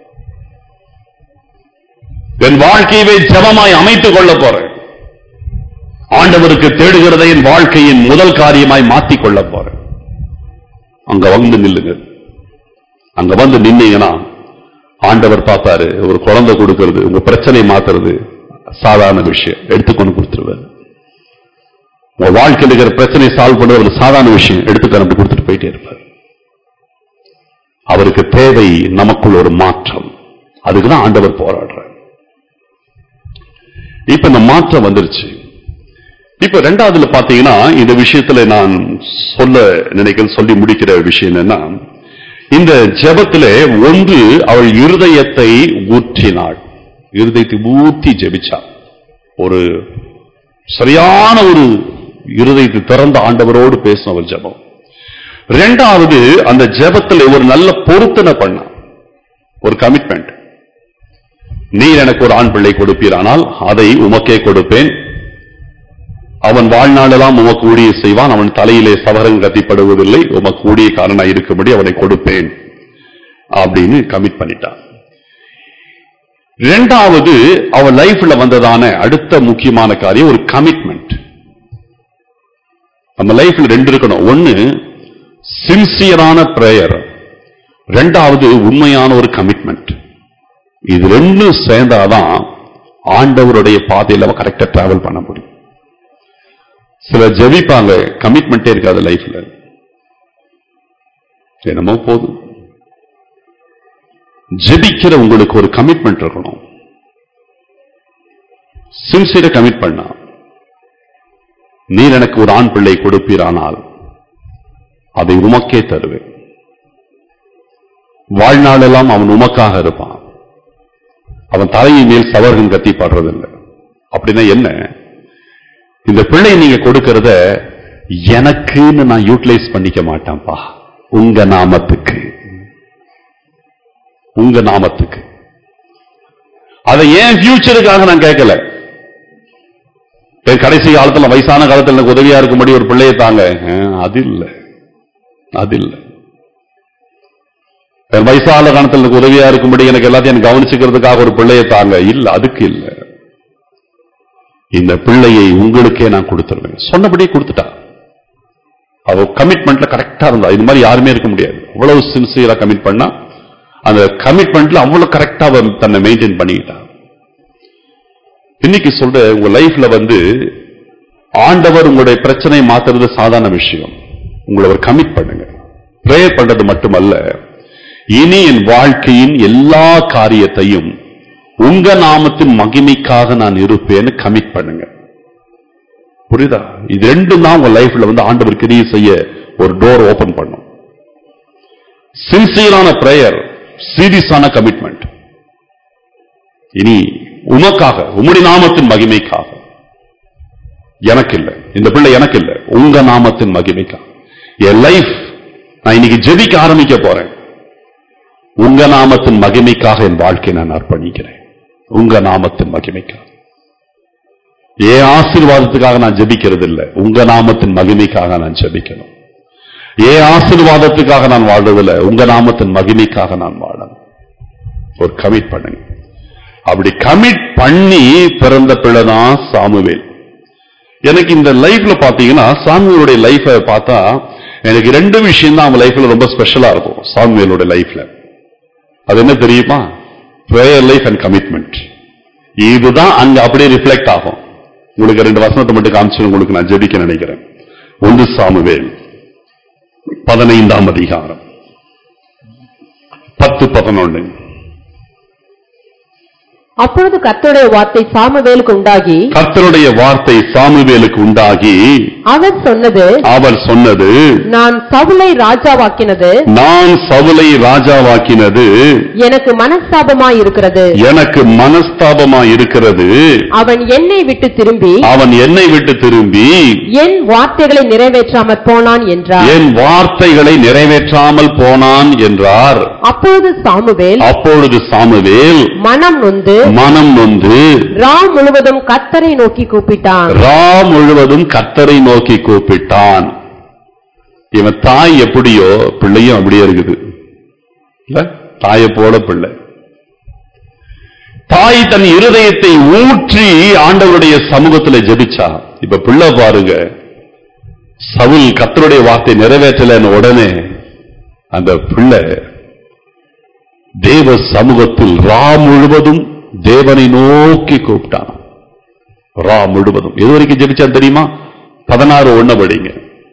Speaker 1: என் வாழ்க்கையை ஜபமாய் அமைத்துக் கொள்ள போறேன் ஆண்டவருக்கு தேடுகிறதை என் வாழ்க்கையின் முதல் காரியமாய் மாற்றிக் கொள்ள போறேன் அங்க வந்து நில்லுங்க அங்க வந்து நின்னீங்கன்னா ஆண்டவர் பார்ப்பாரு ஒரு குழந்தை கொடுக்கிறது உங்க பிரச்சனை மாத்துறது சாதாரண விஷயம் எடுத்துக்கொண்டு கொடுத்துருவாரு உங்க வாழ்க்கையில் இருக்கிற பிரச்சனை சால்வ் பண்றது ஒரு சாதாரண விஷயம் எடுத்துக்கொண்டு கொடுத்துட்டு போயிட்டே இருப்பார் அவருக்கு தேவை நமக்குள் ஒரு மாற்றம் அதுக்குதான் ஆண்டவர் போராடுறார் இப்ப இந்த மாற்றம் வந்துருச்சு இப்ப ரெண்டாவதுல பாத்தீங்கன்னா இந்த விஷயத்துல நான் சொல்ல நினைக்கிறேன் சொல்லி முடிக்கிற விஷயம் என்னன்னா இந்த ஜெபத்திலே ஒன்று அவள் இருதயத்தை ஊற்றினாள் இருதயத்தை ஊற்றி ஜெபிச்சாள் ஒரு சரியான ஒரு இருதயத்தை திறந்த ஆண்டவரோடு பேசும் அவர் ஜெபம் ரெண்டாவது அந்த ஜெபத்தில் ஒரு நல்ல பொருத்தனை பண்ண ஒரு கமிட்மெண்ட் நீர் எனக்கு ஒரு ஆண் பிள்ளை கொடுப்பீரானால் அதை உமக்கே கொடுப்பேன் அவன் வாழ்நாளெல்லாம் உமக்கு ஊழிய செய்வான் அவன் தலையிலே சவரன் கத்திப்படுவதில்லை உமக்கு ஊழியக்காரனாய் இருக்கும்படி அவனை கொடுப்பேன் அப்படின்னு கமிட் பண்ணிட்டான் இரண்டாவது அவன் லைஃப்ல வந்ததான அடுத்த முக்கியமான காரியம் ஒரு கமிட்மெண்ட் நம்ம லைஃப்ல ரெண்டு இருக்கணும் ஒன்னு சின்சியரான பிரேயர் ரெண்டாவது உண்மையான ஒரு கமிட்மெண்ட் இது ரெண்டும் சேர்ந்தாதான் ஆண்டவருடைய பாதையில கரெக்டா டிராவல் பண்ண முடியும் சிலர் ஜெபிப்பாங்க கமிட்மெண்டே இருக்காது லைஃப்ல என்னமோ போதும் ஜெபிக்கிற உங்களுக்கு ஒரு கமிட்மெண்ட் இருக்கணும் சின்சியரை கமிட் பண்ணா நீர் எனக்கு ஒரு ஆண் பிள்ளை கொடுப்பீரானால் அதை உமக்கே தருவேன் வாழ்நாளெல்லாம் அவன் உமக்காக இருப்பான் அவன் தலையின் மேல் சவர்கள் கத்தி பாடுறதில்லை அப்படின்னா என்ன இந்த பிள்ளை நீங்க கொடுக்கறத எனக்குன்னு நான் யூட்டிலைஸ் பண்ணிக்க மாட்டேன்ப்பா உங்க நாமத்துக்கு உங்க நாமத்துக்கு அதை ஏன் ஃபியூச்சருக்காக நான் கேட்கல என் கடைசி காலத்துல வயசான காலத்துல எனக்கு உதவியா இருக்கும்படி ஒரு பிள்ளையை தாங்க அஹ், அது இல்ல அது இல்ல என் வயசான காலத்துல எனக்கு உதவியா இருக்கும்படி எனக்கு எல்லாத்தையும் எனக்கு கவனிச்சுக்கிறதுக்காக ஒரு பிள்ளையை தாங்க இல்ல அதுக்கு இல்ல இந்த பிள்ளையை உங்களுக்கே நான் கொடுத்துருவேன் சொன்னபடியே கொடுத்துட்டா அவ கமிட்மெண்ட்ல கரெக்டா இருந்தா இது மாதிரி யாருமே இருக்க முடியாது அவ்வளவு சின்சியரா கமிட் பண்ணா அந்த கமிட்மெண்ட்ல அவ்வளவு கரெக்டா அவ தன்னை மெயின்டைன் பண்ணிக்கிட்டா இன்னைக்கு சொல்ற உங்க லைஃப்ல வந்து ஆண்டவர் உங்களுடைய பிரச்சனை மாத்துறது சாதாரண விஷயம் உங்களை ஒரு கமிட் பண்ணுங்க ப்ரேயர் பண்றது மட்டுமல்ல இனி என் வாழ்க்கையின் எல்லா காரியத்தையும் உங்க நாமத்தின் மகிமைக்காக நான் இருப்பேன்னு கமிட் பண்ணுங்க புரியுதா இது ரெண்டும் தான் உங்க லைஃப்ல வந்து ஆண்டவர் கிரியை செய்ய ஒரு டோர் ஓபன் பண்ணும் சின்சியரான பிரேயர் சீரியஸான கமிட்மெண்ட் இனி உமக்காக உம்முடைய நாமத்தின் மகிமைக்காக எனக்கு இல்ல இந்த பிள்ளை எனக்கு இல்ல உங்க நாமத்தின் மகிமைக்காக என் லைஃப் நான் இன்னைக்கு ஜெபிக்க ஆரம்பிக்க போறேன் உங்க நாமத்தின் மகிமைக்காக என் வாழ்க்கையை நான் அர்ப்பணிக்கிறேன் உங்க நாமத்தின் மகிமைக்காக ஏன் ஆசீர்வாதத்துக்காக நான் ஜெபிக்கிறது இல்ல உங்க நாமத்தின் மகிமைக்காக நான் ஜெபிக்கணும் ஏன் ஆசீர்வாதத்துக்காக நான் வாழ்றதில்ல உங்க நாமத்தின் மகிமைக்காக நான் வாழணும் ஒரு கமிட் பண்ணுங்க அப்படி கமிட் பண்ணி பிறந்த பிள்ளைதான் சாமுவேல் எனக்கு இந்த லைஃப்ல பாத்தீங்கன்னா சாமுவேலுடைய லைஃபை பார்த்தா எனக்கு ரெண்டு விஷயம் தான் அவன் லைஃப்ல ரொம்ப ஸ்பெஷலா இருக்கும் சாமுவேலுடைய லைஃப்ல அது என்ன தெரியுமா ப்ரேயர் லைஃப் அண்ட் கமிட்மெண்ட் இதுதான் அங்க அப்படியே ரிஃப்ளெக்ட் ஆகும் உங்களுக்கு ரெண்டு வசனத்தை மட்டும் காமிச்சு உங்களுக்கு நான் ஜெபிக்க நினைக்கிறேன் ஒன்று சாமுவேல் பதினைந்தாம் அதிகாரம் பத்து பதினொன்று
Speaker 2: அப்பொழுது கர்த்தருடைய வார்த்தை சாமுவேலுக்கு உண்டாகி
Speaker 1: கர்த்தருடைய வார்த்தை சாமுவேலுக்கு உண்டாகி
Speaker 2: அவர் சொன்னது
Speaker 1: அவர் சொன்னது
Speaker 2: நான் சவுலை ராஜாவாக்கினது
Speaker 1: நான் சவுலை ராஜாவாக்கினது
Speaker 2: எனக்கு மனஸ்தாபமாய் இருக்கிறது
Speaker 1: எனக்கு மனஸ்தாபமா இருக்கிறது
Speaker 2: அவன் என்னை விட்டு திரும்பி
Speaker 1: அவன் என்னை விட்டு திரும்பி
Speaker 2: என் வார்த்தைகளை நிறைவேற்றாமற் போனான் என்றார்
Speaker 1: என் வார்த்தைகளை நிறைவேற்றாமல் போனான் என்றார்
Speaker 2: அப்பொழுது சாமுவேல்
Speaker 1: அப்பொழுது சாமுவேல்
Speaker 2: மனம் நொந்து
Speaker 1: மனம் நொந்து
Speaker 2: ரா முழுவதும் கர்த்தரை நோக்கி கூப்பிட்டான்
Speaker 1: ரா முழுவதும் கர்த்தரை நோக்கி கூப்பிட்டான் இவன் தாய் எப்படியோ பிள்ளையும் அப்படியே இருக்குது இல்ல தாயை போல பிள்ளை தாய் தன் இருதயத்தை ஊற்றி ஆண்டவருடைய சமூகத்துல ஜெபிச்சா இப்ப பிள்ளை பாருங்க சவுல் கத்தருடைய வார்த்தை நிறைவேற்றலன்னு உடனே அந்த பிள்ளை தேவ சமூகத்தில் ரா முழுவதும் தேவனை நோக்கி கூப்பிட்டான் ரா முழுவதும் எது வரைக்கும் ஜெபிச்சான் தெரியுமா பதினாறு ஒண்ண படிங்க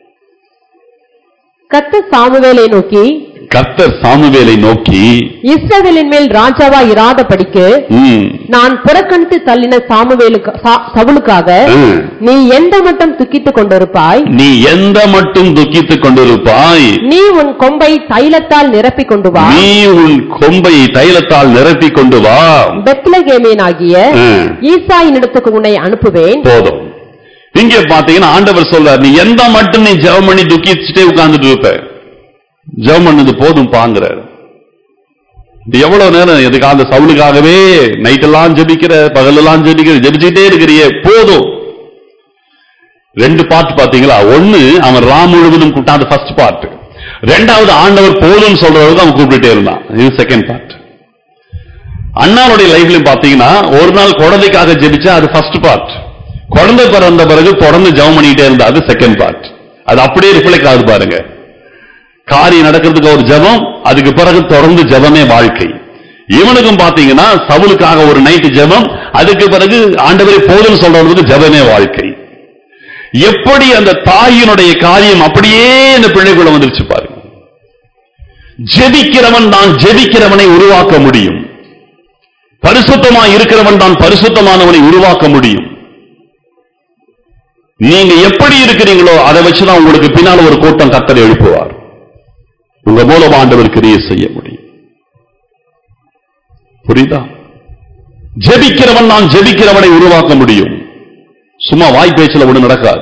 Speaker 2: கர்த்தர் சாமுவேலை நோக்கி
Speaker 1: கர்த்தர் சாமுவேலை நோக்கி
Speaker 2: இஸ்ரவேலின் மேல் ராஜாவா இராதபடிக்கு
Speaker 1: ம்,
Speaker 2: நான் புறக்கணித்து தள்ளின சாமுவேலுக்கு சா- சவுலுக்காக
Speaker 1: ம்,
Speaker 2: நீ எந்த மட்டும் துக்கித்துக் கொண்டிருப்பாய்
Speaker 1: நீ எந்த மட்டும் துக்கித்துக் கொண்டிருப்பாய்
Speaker 2: நீ உன் கொம்பை தைலத்தால் நிரப்பிக் கொண்டு வா
Speaker 1: நீ உன் கொம்பை தைலத்தால் நிரப்பிக் கொண்டு வா
Speaker 2: பெத்லகேமேனாகிய
Speaker 1: ம்,
Speaker 2: ஈசாயினிடத்துக்கு உன்னை அனுப்புவேன்
Speaker 1: போதும் இங்க பாத்தீங்கன்னா ஆண்டவர் சொல்றார் நீ எந்த மட்டும் நீ ஜெபம் பண்ணி துக்கிச்சுட்டே உட்கார்ந்துட்டு இருப்ப ஜெபம் பண்ணது போதும் பாங்குறார் இது எவ்வளவு நேரம் எதுக்கு அந்த சவுலுக்காகவே நைட்டெல்லாம் ஜெபிக்கிற பகலெல்லாம் ஜெபிக்கிற ஜெபிச்சுட்டே இருக்கிறியே போதும் ரெண்டு பார்ட் பாத்தீங்களா ஒண்ணு அவன் ராம் முழுவதும் கூப்பிட்டான் அது ஃபர்ஸ்ட் பார்ட் ரெண்டாவது ஆண்டவர் போதும் சொல்றவருக்கு அவன் கூப்பிட்டுட்டே இருந்தான் இது செகண்ட் பார்ட் அண்ணாவுடைய லைஃப்லயும் பாத்தீங்கன்னா ஒரு நாள் குழந்தைக்காக ஜெபிச்சா அது ஃபர்ஸ்ட் பார்ட் குழந்தை பிறந்த பிறகு தொடர்ந்து ஜெபம் பண்ணிட்டே இருந்தா அது செகண்ட் பார்ட் அது அப்படியே ரிஃப்ளெக்ட் ஆகுது பாருங்க காரியம் நடக்கிறதுக்கு ஒரு ஜெபம் அதுக்கு பிறகு தொடர்ந்து ஜெபமே வாழ்க்கை இவனுக்கும் பாத்தீங்கன்னா சவுலுக்காக ஒரு நைட்டு ஜெபம் அதுக்கு பிறகு ஆண்டவரை போதும் சொல்றவனுக்கு ஜெபமே வாழ்க்கை எப்படி அந்த தாயினுடைய காரியம் அப்படியே இந்த பிள்ளைக்குள்ள வந்துருச்சு பாருங்க ஜெபிக்கிறவன் தான் ஜெபிக்கிறவனை உருவாக்க முடியும் பரிசுத்தமா இருக்கிறவன் தான் பரிசுத்தமானவனை உருவாக்க முடியும் நீங்க எப்படி இருக்கிறீங்களோ அதை வச்சுதான் உங்களுக்கு பின்னால் ஒரு கூட்டம் கத்தரை எழுப்புவார் உங்க மூலம் ஆண்டவர் கிரியை செய்ய முடியும் புரியுதா ஜெபிக்கிறவன் நான் ஜெபிக்கிறவனை உருவாக்க முடியும் சும்மா வாய் பேச்சுல ஒண்ணு நடக்காது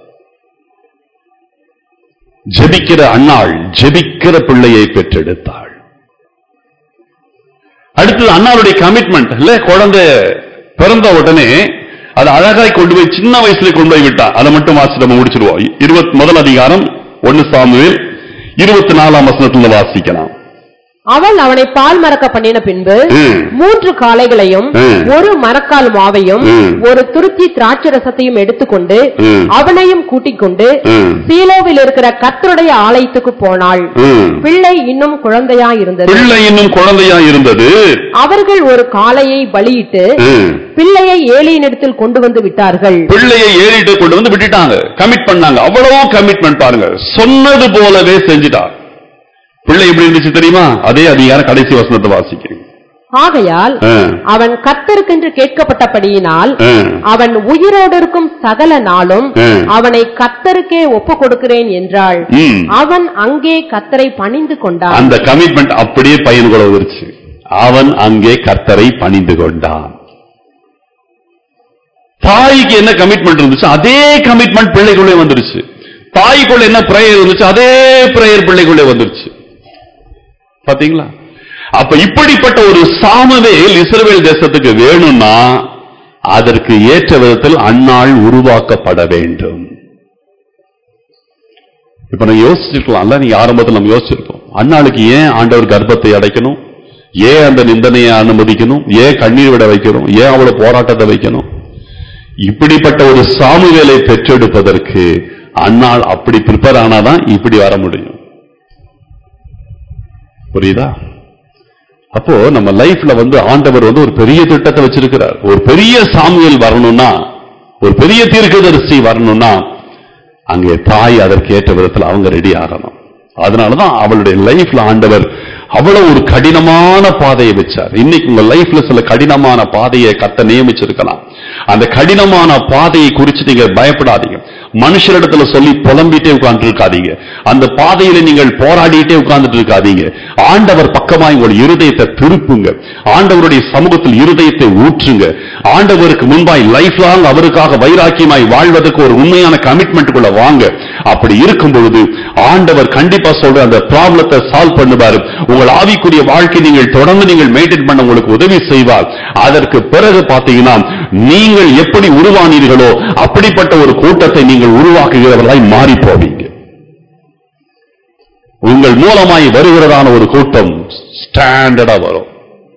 Speaker 1: ஜெபிக்கிற அன்னாள் ஜெபிக்கிற பிள்ளையை பெற்றெடுத்தாள் அடுத்தது அண்ணாவுடைய கமிட்மெண்ட் இல்ல குழந்தை பிறந்த உடனே அதை அழகாய் கொண்டு போய் சின்ன வயசுல கொண்டு போய் விட்டா அதை மட்டும் வாசி நம்ம முடிச்சிருவோம் இருபத்தி முதல் அதிகாரம் ஒன்னு சாமுவேல் இருபத்தி நாலாம் வசனத்துல வாசிக்கலாம்
Speaker 2: அவள் அவனை பால் மறக்க பண்ணின பின்பு
Speaker 1: ம்.
Speaker 2: மூன்று காளைகளையும்
Speaker 1: ம்.
Speaker 2: ஒரு மரக்கால் மாவையும்
Speaker 1: ம்.
Speaker 2: ஒரு துருத்தி திராட்சை ரசத்தையும் எடுத்துக்கொண்டு
Speaker 1: ம்.
Speaker 2: அவனையும் கூட்டிக் கொண்டு
Speaker 1: ம்.
Speaker 2: சீலோவில் இருக்கிற கர்த்தருடைய ஆலயத்துக்கு போனாள்
Speaker 1: ம்.
Speaker 2: பிள்ளை இன்னும் குழந்தையா இருந்தது
Speaker 1: பிள்ளை இன்னும் குழந்தையா இருந்தது
Speaker 2: அவர்கள் ஒரு காளையை பலியிட்டு
Speaker 1: ம்.
Speaker 2: பிள்ளையை ஏலியினிடத்தில் கொண்டு வந்து விட்டார்கள்
Speaker 1: பிள்ளையை ஏறிட்டு கொண்டு வந்து விட்டுட்டாங்க கமிட் பண்ணாங்க அவ்வளவு கமிட்மெண்ட் பாருங்க சொன்னது போலவே செஞ்சுட்டார் பிள்ளை எப்படி இருந்துச்சு தெரியுமா அதே அதிகாரம் கடைசி வசனத்தை வாசிக்கிறேன்
Speaker 2: ஆகையால்
Speaker 1: ஆ.
Speaker 2: அவன் கர்த்தருக்கென்று கேட்கப்பட்டபடியினால்
Speaker 1: ஆ.
Speaker 2: அவன் உயிரோடு இருக்கும் சகல நாளும்
Speaker 1: ஆ.
Speaker 2: அவனை கர்த்தருக்கே ஒப்பு கொடுக்கிறேன் என்றாள்
Speaker 1: ம்.
Speaker 2: அவன் அங்கே கர்த்தரை பணிந்து கொண்டான்
Speaker 1: அந்த கமிட்மெண்ட் அப்படியே பையன் கூட வந்துருச்சு அவன் அங்கே கர்த்தரை பணிந்து கொண்டான் தாய்க்கு என்ன கமிட்மெண்ட் இருந்துச்சு அதே கமிட்மெண்ட் பிள்ளைக்குள்ளே வந்துருச்சு தாய்க்குள்ள என்ன பிரேயர் இருந்துச்சு அதே பிரேயர் பிள்ளைக்குள்ளே வந்துருச்சு பாத்தீங்களா அப்ப இப்படிப்பட்ட ஒரு சாமுவேல் இஸ்ரவேல் தேசத்துக்கு வேணும்னா அதற்கு ஏற்ற விதத்தில் அந்நாள் உருவாக்கப்பட வேண்டும் இப்ப நான் யோசிச்சிருக்கலாம்ல நீங்க ஆரம்பத்தில் நம்ம யோசிச்சிருக்கோம் அண்ணாளுக்கு ஏன் ஆண்டவர் கர்ப்பத்தை அடைக்கணும் ஏன் அந்த நிந்தனையை அனுமதிக்கணும் ஏன் கண்ணீர் விட வைக்கணும் ஏன் அவ்வளவு போராட்டத்தை வைக்கணும் இப்படிப்பட்ட ஒரு சாமுவேலை பெற்றெடுப்பதற்கு அன்னாள் அப்படி ப்ரிப்பேர் ஆனாதான் இப்படி வர முடியும் புரியுதா அப்போ நம்ம லைஃப்ல வந்து ஆண்டவர் வந்து ஒரு பெரிய திட்டத்தை வச்சிருக்கிறார் ஒரு பெரிய சாமுவேல் வரணும்னா ஒரு பெரிய தீர்க்கதரிசி வரணும்னா அங்கே தாய் அதற்கு ஏற்ற விதத்தில் அவங்க ரெடி ஆகணும் அதனாலதான் அவளுடைய லைஃப்ல ஆண்டவர் அவ்வளவு ஒரு கடினமான பாதையை வச்சார் இன்னைக்கு உங்க லைஃப்ல சில கடினமான பாதையை கத்த நியமிச்சிருக்கலாம் அந்த கடினமான பாதையை குறித்து நீங்க பயப்படாதீங்க மனுஷரிடத்துல சொல்லி புலம்பிட்டே உட்கார்ந்து இருக்காதீங்க அந்த பாதையில நீங்கள் போராடிட்டே உட்கார்ந்துட்டு இருக்காதீங்க ஆண்டவர் பக்கமாய் உங்கள் இருதயத்தை திருப்புங்க ஆண்டவருடைய சமூகத்தில் இருதயத்தை ஊற்றுங்க ஆண்டவருக்கு முன்பாய் லைஃப் லாங் அவருக்காக வைராக்கியமாய் வாழ்வதற்கு ஒரு உண்மையான கமிட்மெண்ட்டுக்குள்ள வாங்க அப்படி இருக்கும் பொழுது ஆண்டவர் கண்டிப்பா சொல்ற அந்த ப்ராப்ளத்தை சால்வ் பண்ணுவாரு உங்கள் ஆவிக்குரிய வாழ்க்கை நீங்கள் தொடர்ந்து நீங்கள் மெயின்டைன் பண்ண உங்களுக்கு உதவி செய்வார் அதற்கு பிறகு பாத்தீங்கன்னா நீங்கள் எப்படி உருவானீர்களோ அப்படிப்பட்ட ஒரு கூட்டத்தை நீங்கள் உருவாக்குகிறவர்களாய் மாறி போவீங்க உங்கள் மூலமாய் வருகிறதான ஒரு கூட்டம் ஸ்டாண்டர்டா வரும்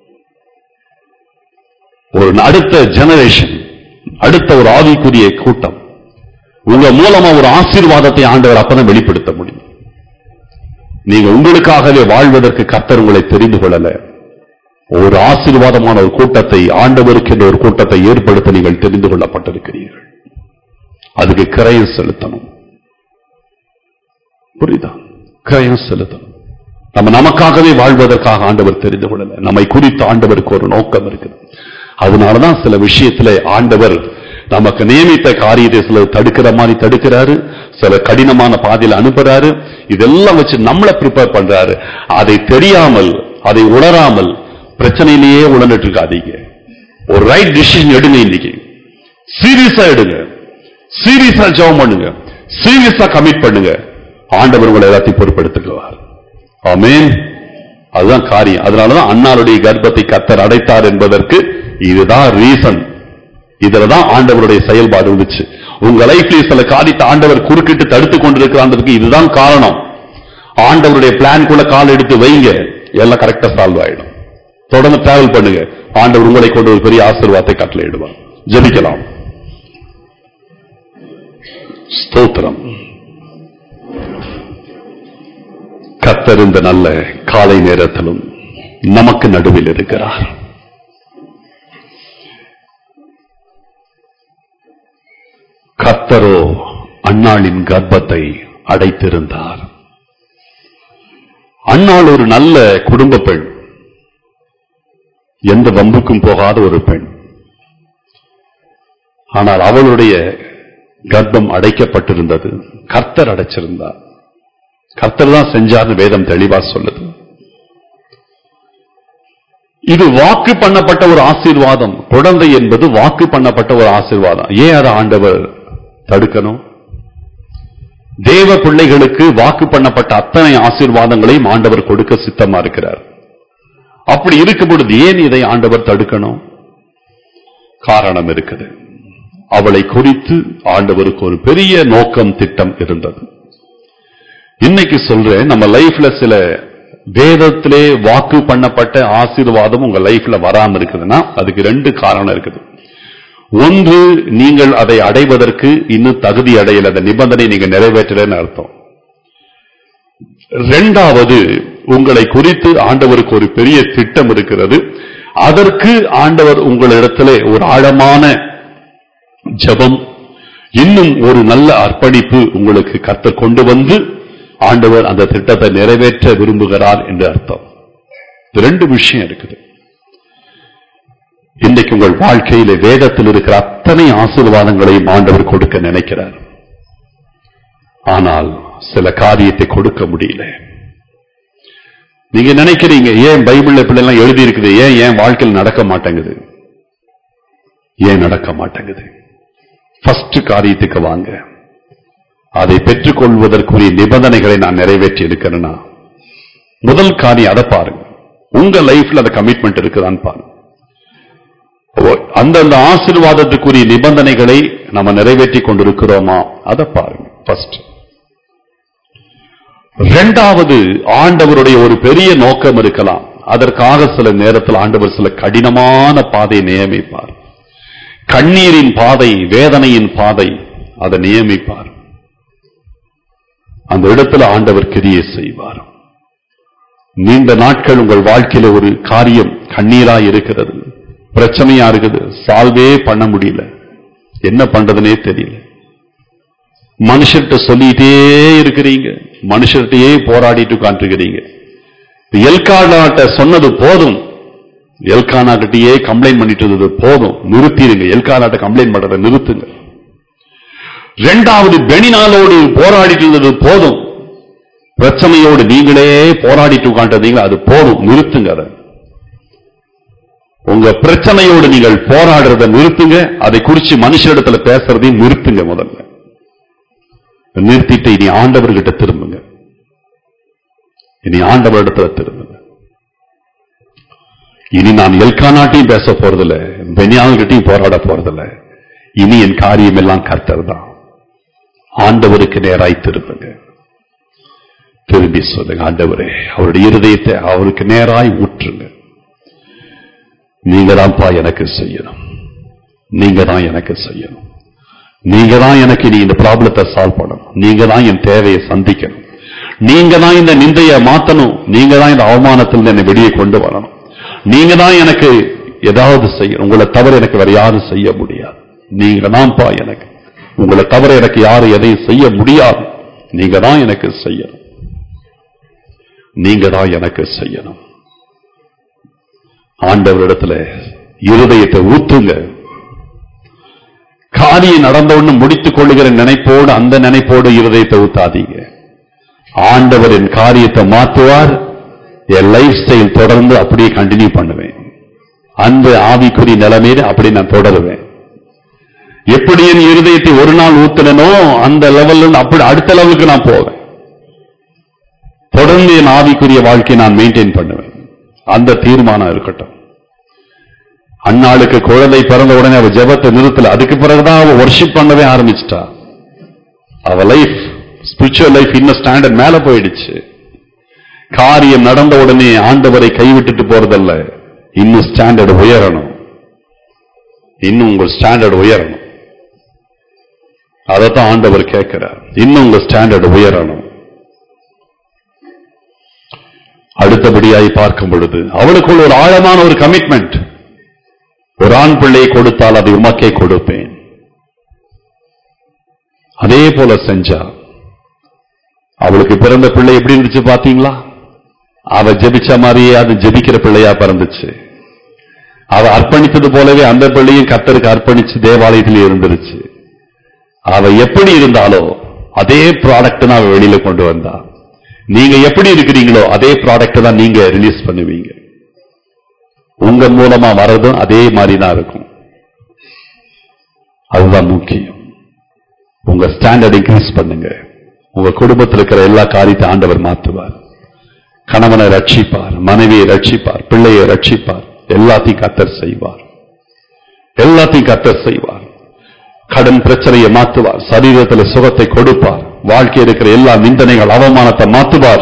Speaker 1: ஒரு அடுத்த ஜெனரேஷன் அடுத்த ஒரு ஆவிக்குரிய கூட்டம் உங்க மூலமா ஒரு ஆசீர்வாதத்தை ஆண்டவர் அப்பதான் வெளிப்படுத்த முடியும் நீங்க உங்களுக்காகவே வாழ்வதற்கு கர்த்தர் உங்களை தெரிந்து கொள்ளல ஒரு ஆசீர்வாதமான ஒரு கூட்டத்தை ஆண்டவருக்கு என்ற ஒரு கூட்டத்தை ஏற்படுத்த நீங்கள் தெரிந்து கொள்ளப்பட்டிருக்கிறீர்கள் அதுக்கு கிரயம் செலுத்தணும் புரியுதா கிரயம் செலுத்தணும் நம்ம நமக்காகவே வாழ்வதற்காக ஆண்டவர் தெரிந்து கொள்ளல நம்மை குறித்து ஆண்டவருக்கு ஒரு நோக்கம் இருக்குது அதனாலதான் சில விஷயத்துல ஆண்டவர் நமக்கு நியமித்த காரியத்தை சில தடுக்கிற மாதிரி தடுக்கிறாரு சில கடினமான பாதையில அனுப்புறாரு இதெல்லாம் வச்சு நம்மளை ப்ரிப்பேர் பண்றாரு அதை தெரியாமல் அதை உணராமல் பிரச்சனையிலேயே உணர்ந்துட்டு இருக்காதீங்க ஒரு ரைட் டிசிஷன் எடுங்க இன்னைக்கு சீரியஸா எடுங்க சீரியஸா ஜெபம் பண்ணுங்க சீரியஸா கமிட் பண்ணுங்க ஆண்டவர் உங்களை எல்லாத்தையும் பொறுப்பெடுத்துக்குவார் ஆமென் அதுதான் காரியம் அதனாலதான் அண்ணாளுடைய கர்ப்பத்தை கத்தர் அடைத்தார் என்பதற்கு இதுதான் ரீசன் இதுலதான் ஆண்டவருடைய செயல்பாடு இருந்துச்சு உங்க லைஃப்ல சில காரியத்தை ஆண்டவர் குறுக்கிட்டு தடுத்து கொண்டிருக்கிறான்றதுக்கு இதுதான் காரணம் ஆண்டவருடைய பிளான்குள்ள கால் எடுத்து வைங்க எல்லாம் கரெக்டா சால்வ் ஆயிடும் தொடர்ந்து டிராவல் பண்ணுங்க ஆண்டவர் உங்களை கொண்டு ஒரு பெரிய ஆசீர்வாதத்தை கட்டளையிடுவார் ஜெபிக்கலாம் ஸ்தோத்திரம் கத்தர் இந்த நல்ல காலை நேரத்திலும் நமக்கு நடுவில் இருக்கிறார் கத்தரோ அன்னாளின் கர்ப்பத்தை அடைத்திருந்தார் அன்னாள் ஒரு நல்ல குடும்ப பெண் எந்த வம்புக்கும் போகாத ஒரு பெண் ஆனால் அவளுடைய கர்ப்பம் அடைக்கப்பட்டிருந்தது கர்த்தர் அடைச்சிருந்தார் கர்த்தர் தான் செஞ்சார்னு வேதம் தெளிவா சொல்லுது இது வாக்கு பண்ணப்பட்ட ஒரு ஆசீர்வாதம் குழந்தை என்பது வாக்கு பண்ணப்பட்ட ஒரு ஆசீர்வாதம் ஏன் அதை ஆண்டவர் தடுக்கணும் தேவ பிள்ளைகளுக்கு வாக்கு பண்ணப்பட்ட அத்தனை ஆசீர்வாதங்களையும் ஆண்டவர் கொடுக்க சித்தமா இருக்கிறார் அப்படி இருக்கும் பொழுது ஏன் இதை ஆண்டவர் தடுக்கணும் காரணம் இருக்குது அவளை குறித்து ஆண்டவருக்கு ஒரு பெரிய நோக்கம் திட்டம் இருந்தது இன்னைக்கு சொல்றேன் நம்ம லைஃப்ல சில வேதத்திலே வாக்கு பண்ணப்பட்ட ஆசீர்வாதம் உங்க லைஃப்ல வராம இருக்குதுன்னா அதுக்கு ரெண்டு காரணம் இருக்குது ஒன்று நீங்கள் அதை அடைவதற்கு இன்னும் தகுதி அடையல அந்த நிபந்தனை நீங்க நிறைவேற்றலன்னு அர்த்தம் இரண்டாவது உங்களை குறித்து ஆண்டவருக்கு ஒரு பெரிய திட்டம் இருக்கிறது அதற்கு ஆண்டவர் உங்களிடத்திலே ஒரு ஆழமான ஜெபம் இன்னும் ஒரு நல்ல அர்ப்பணிப்பு உங்களுக்கு கர்த்தர் கொண்டு வந்து ஆண்டவர் அந்த திட்டத்தை நிறைவேற்ற விரும்புகிறார் என்று அர்த்தம் இது ரெண்டு விஷயம் இருக்குது இன்றைக்கு உங்கள் வாழ்க்கையில வேதத்தில் இருக்கிற அத்தனை ஆசீர்வாதங்களையும் ஆண்டவர் கொடுக்க நினைக்கிறார் ஆனால் சில காரியத்தை கொடுக்க முடியல நீங்க நினைக்கிறீங்க ஏன் பைபிள்ல இப்படி எல்லாம் எழுதி இருக்குது ஏன் ஏன் வாழ்க்கையில் நடக்க மாட்டேங்குது ஏன் நடக்க மாட்டேங்குது ஃபர்ஸ்ட் காரியத்துக்கு வாங்க அதை பெற்றுக்கொள்வதற்குரிய நிபந்தனைகளை நான் நிறைவேற்றி இருக்கிறேன்னா முதல் காரியம் அதை பாருங்க உங்க லைஃப்ல அந்த கமிட்மெண்ட் இருக்குதான்னு பாருங்க ஓ- அந்தந்த ஆசீர்வாதத்துக்குரிய நிபந்தனைகளை நம்ம நிறைவேற்றி கொண்டிருக்கிறோமா அதை பாருங்க ஃபர்ஸ்ட் இரண்டாவது ஆண்டவருடைய ஒரு பெரிய நோக்கம் இருக்கலாம் அதற்காக சில நேரத்தில் ஆண்டவர் சில கடினமான பாதை நியமிப்பார் கண்ணீரின் பாதை வேதனையின் பாதை அதை நியமிப்பார் அந்த இடத்துல ஆண்டவர் கிரியை செய்வார் நீண்ட நாட்கள் உங்கள் வாழ்க்கையில ஒரு காரியம் கண்ணீரா இருக்கிறது பிரச்சனையா இருக்குது சால்வே பண்ண முடியல என்ன பண்றதுனே தெரியல மனுஷர்கிட்ட சொல்லிட்டே இருக்கிறீங்க மனுஷர்கிட்டயே போராடிட்டு உட்காந்துருக்கிறீங்க எல்கானாட்ட சொன்னது போதும் எல்கானா கிட்டயே கம்ப்ளைண்ட் பண்ணிட்டு இருந்தது போதும் நிறுத்திடுங்க எல்கானாட்ட கம்ப்ளைண்ட் பண்றதை நிறுத்துங்க ரெண்டாவது பெனினாலோடு போராடிட்டு இருந்தது போதும் பிரச்சனையோடு நீங்களே போராடிட்டு உட்காந்துருந்தீங்க அது போதும் நிறுத்துங்க அதை உங்க பிரச்சனையோடு நீங்கள் போராடுறதை நிறுத்துங்க அதை குறிச்சு மனுஷரிடத்துல பேசுறதையும் நிறுத்துங்க முதல்ல நிறுத்திட்டு இனி ஆண்டவர்கிட்ட திரும்புங்க இனி ஆண்டவரிடத்துல திரும்புங்க இனி நான் எல்கானாட்டையும் பேச போறதில்ல பெனியாள்கிட்டையும் போராட போறதில்ல இனி என் காரியம் எல்லாம் கர்த்தர் தான் ஆண்டவருக்கு நேராய் திரும்புங்க திரும்பி சொல்லுங்க ஆண்டவரே அவருடைய இருதயத்தை அவருக்கு நேராய் ஊற்றுங்க நீங்க தான்ப்பா எனக்கு செய்யணும் நீங்க தான் எனக்கு செய்யணும் நீங்க தான் எனக்கு நீ இந்த ப்ராப்ளத்தை சால்வ் பண்ணணும் நீங்க தான் என் தேவையை சந்திக்கணும் நீங்க தான் இந்த நிந்தையை மாத்தணும் நீங்க தான் இந்த அவமானத்தில் என்னை வெளியே கொண்டு வரணும் நீங்க தான் எனக்கு ஏதாவது செய்யணும் உங்களை தவிர எனக்கு வேற யாரும் செய்ய முடியாது நீங்க தான்ப்பா எனக்கு உங்களை தவிர எனக்கு யாரும் எதையும் செய்ய முடியாது நீங்க தான் எனக்கு செய்யணும் நீங்க தான் எனக்கு செய்யணும் ஆண்டவரிடத்துல இருதயத்தை ஊத்துங்க காரியம் நடந்தவுடனே முடித்துக் கொள்ளுகிற நினைப்போடு அந்த நினைப்போடு இருதயத்தை ஊத்தாதீங்க ஆண்டவரின் காரியத்தை மாற்றுவார் என் லைஃப் ஸ்டைல் தொடர்ந்து அப்படியே கண்டினியூ பண்ணுவேன் அந்த ஆவிக்குறி நிலைமையில அப்படி நான் தொடருவேன் எப்படி என் இருதயத்தை ஒரு நாள் ஊத்தினனோ அந்த லெவல்ல இருந்து அப்படி அடுத்த லெவலுக்கு நான் போவேன் தொடர்ந்து என் ஆவிக்குரிய வாழ்க்கையை நான் மெயின்டைன் பண்ணுவேன் அந்த தீர்மானம் இருக்கட்டும் அன்னாளுக்கு குழந்தை பிறந்த உடனே அவ ஜெபத்தை நிறுத்தல அதுக்கு பிறகுதான் அவ ஒர்ஷிப் பண்ணவே ஆரம்பிச்சிட்டா அவ லைஃப் ஸ்பிரிச்சுவல் லைஃப் இன்னும் ஸ்டாண்டர்ட் மேல போயிடுச்சு காரியம் நடந்த உடனே ஆண்டவரை கைவிட்டுட்டு போறதல்ல இன்னும் ஸ்டாண்டர்ட் உயரணும் இன்னும் உங்க ஸ்டாண்டர்ட் உயரணும் அதைத்தான் ஆண்டவர் கேட்கிறார் இன்னும் உங்க ஸ்டாண்டர்ட் உயரணும் அடுத்தபடியாய் பார்க்கும் பொழுது அவளுக்குள் ஒரு ஆழமான ஒரு கமிட்மெண்ட் ஒரு ஆண் பிள்ளையை கொடுத்தால் அதை உமக்கே கொடுப்பேன் அதே போல செஞ்சா அவளுக்கு பிறந்த பிள்ளை எப்படி இருந்துச்சு பாத்தீங்களா அவ ஜெபிச்ச மாதிரியே அது ஜெபிக்கிற பிள்ளையா பிறந்துச்சு அவ அர்ப்பணித்தது போலவே அந்த பிள்ளையும் கத்தருக்கு அர்ப்பணிச்சு தேவாலயத்தில் இருந்துருச்சு அவ எப்படி இருந்தாலோ அதே ப்ராடக்ட் தான் அவ வெளியில கொண்டு வந்தா நீங்க எப்படி இருக்கிறீங்களோ அதே ப்ராடக்ட் தான் நீங்க ரிலீஸ் பண்ணுவீங்க உங்க மூலமா வர்றதும் அதே மாதிரி தான் இருக்கும் அதுதான் முக்கியம் உங்க ஸ்டாண்டர்ட் இன்க்ரீஸ் பண்ணுங்க உங்க குடும்பத்தில் இருக்கிற எல்லா காரியத்தை ஆண்டவர் மாத்துவார் கணவனை ரட்சிப்பார் மனைவியை ரட்சிப்பார் பிள்ளையை ரட்சிப்பார் எல்லாத்தையும் கத்தர் செய்வார் எல்லாத்தையும் கத்தர் செய்வார் கடன் பிரச்சனையை மாத்துவார் சரீரத்தில் சுகத்தை கொடுப்பார் வாழ்க்கையில் இருக்கிற எல்லா நிந்தனைகள் அவமானத்தை மாத்துவார்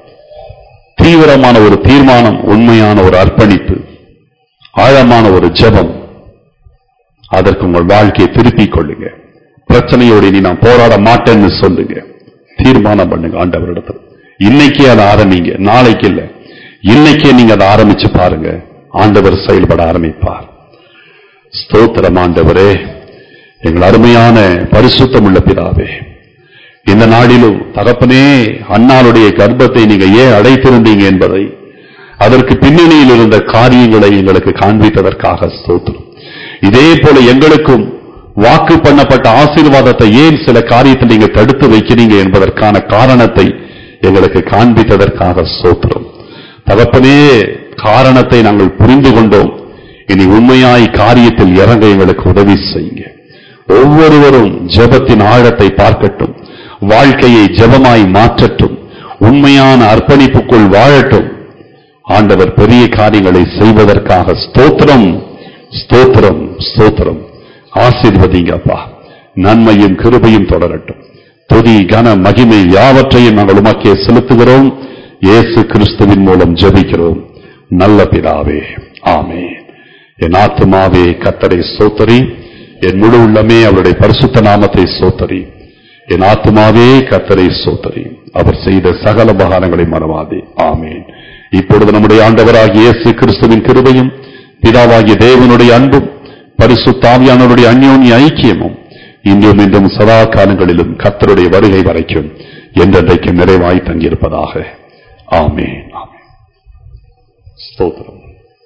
Speaker 1: தீவிரமான ஒரு தீர்மானம் உண்மையான ஒரு அர்ப்பணிப்பு ஆழமான ஒரு ஜெபம் அதற்கு உங்கள் வாழ்க்கையை திருப்பிக் கொள்ளுங்க பிரச்சனையோடு இனி நான் போராட மாட்டேன்னு சொல்லுங்க தீர்மானம் பண்ணுங்க ஆண்டவரிடத்தில் இன்னைக்கே அதை ஆரம்பிங்க நாளைக்கு இல்ல இன்னைக்கே நீங்க அதை ஆரம்பிச்சு பாருங்க ஆண்டவர் செயல்பட ஆரம்பிப்பார் ஸ்தோத்திரம் ஆண்டவரே எங்கள் அருமையான பரிசுத்தம் உள்ள பிதாவே இந்த நாளிலும் தகப்பனே அன்னாளுடைய கர்ப்பத்தை நீங்க ஏன் அடைத்திருந்தீங்க என்பதை அதற்கு பின்னணியில் இருந்த காரியங்களை எங்களுக்கு காண்பித்ததற்காக ஸ்தோத்திரம் இதே போல எங்களுக்கும் வாக்கு பண்ணப்பட்ட ஆசீர்வாதத்தை ஏன் சில காரியத்தில் நீங்க தடுத்து வைக்கிறீங்க என்பதற்கான காரணத்தை எங்களுக்கு காண்பித்ததற்காக ஸ்தோத்திரம் தகப்பனே காரணத்தை நாங்கள் புரிந்து கொண்டோம் இனி உண்மையாய் காரியத்தில் இறங்க எங்களுக்கு உதவி செய்யுங்க ஒவ்வொருவரும் ஜெபத்தின் ஆழத்தை பார்க்கட்டும் வாழ்க்கையை ஜெபமாய் மாற்றட்டும் உண்மையான அர்ப்பணிப்புக்குள் வாழட்டும் ஆண்டவர் பெரிய காரியங்களை செய்வதற்காக ஸ்தோத்திரம் ஸ்தோத்திரம் ஸ்தோத்திரம் ஆசீர்வதிங்க அப்பா நன்மையும் கிருபையும் தொடரட்டும் துதி கன மகிமை யாவற்றையும் நாங்கள் உமக்கே செலுத்துகிறோம் இயேசு கிறிஸ்துவின் மூலம் ஜெபிக்கிறோம் நல்ல பிதாவே ஆமே என் ஆத்துமாவே கத்தரை சோத்தரி என் முழு உள்ளமே அவருடைய பரிசுத்த நாமத்தை சோத்தரி என் ஆத்துமாவே கத்தரை சோத்தரி அவர் செய்த சகல உபகாரங்களை மறவாதே ஆமேன் இப்பொழுது நம்முடைய ஆண்டவராகிய இயேசு கிறிஸ்துவின் கிருபையும் பிதாவாகிய தேவனுடைய அன்பும் பரிசுத்தாவியானவருடைய அந்யோன்ய ஐக்கியமும் இன்றும் இன்றும் சதா காலங்களிலும் கத்தருடைய வருகை வரைக்கும் என்றென்றைக்கும் நிறைவாய் தங்கியிருப்பதாக ஆமேன் ஆமேன் ஸ்தோத்திரம்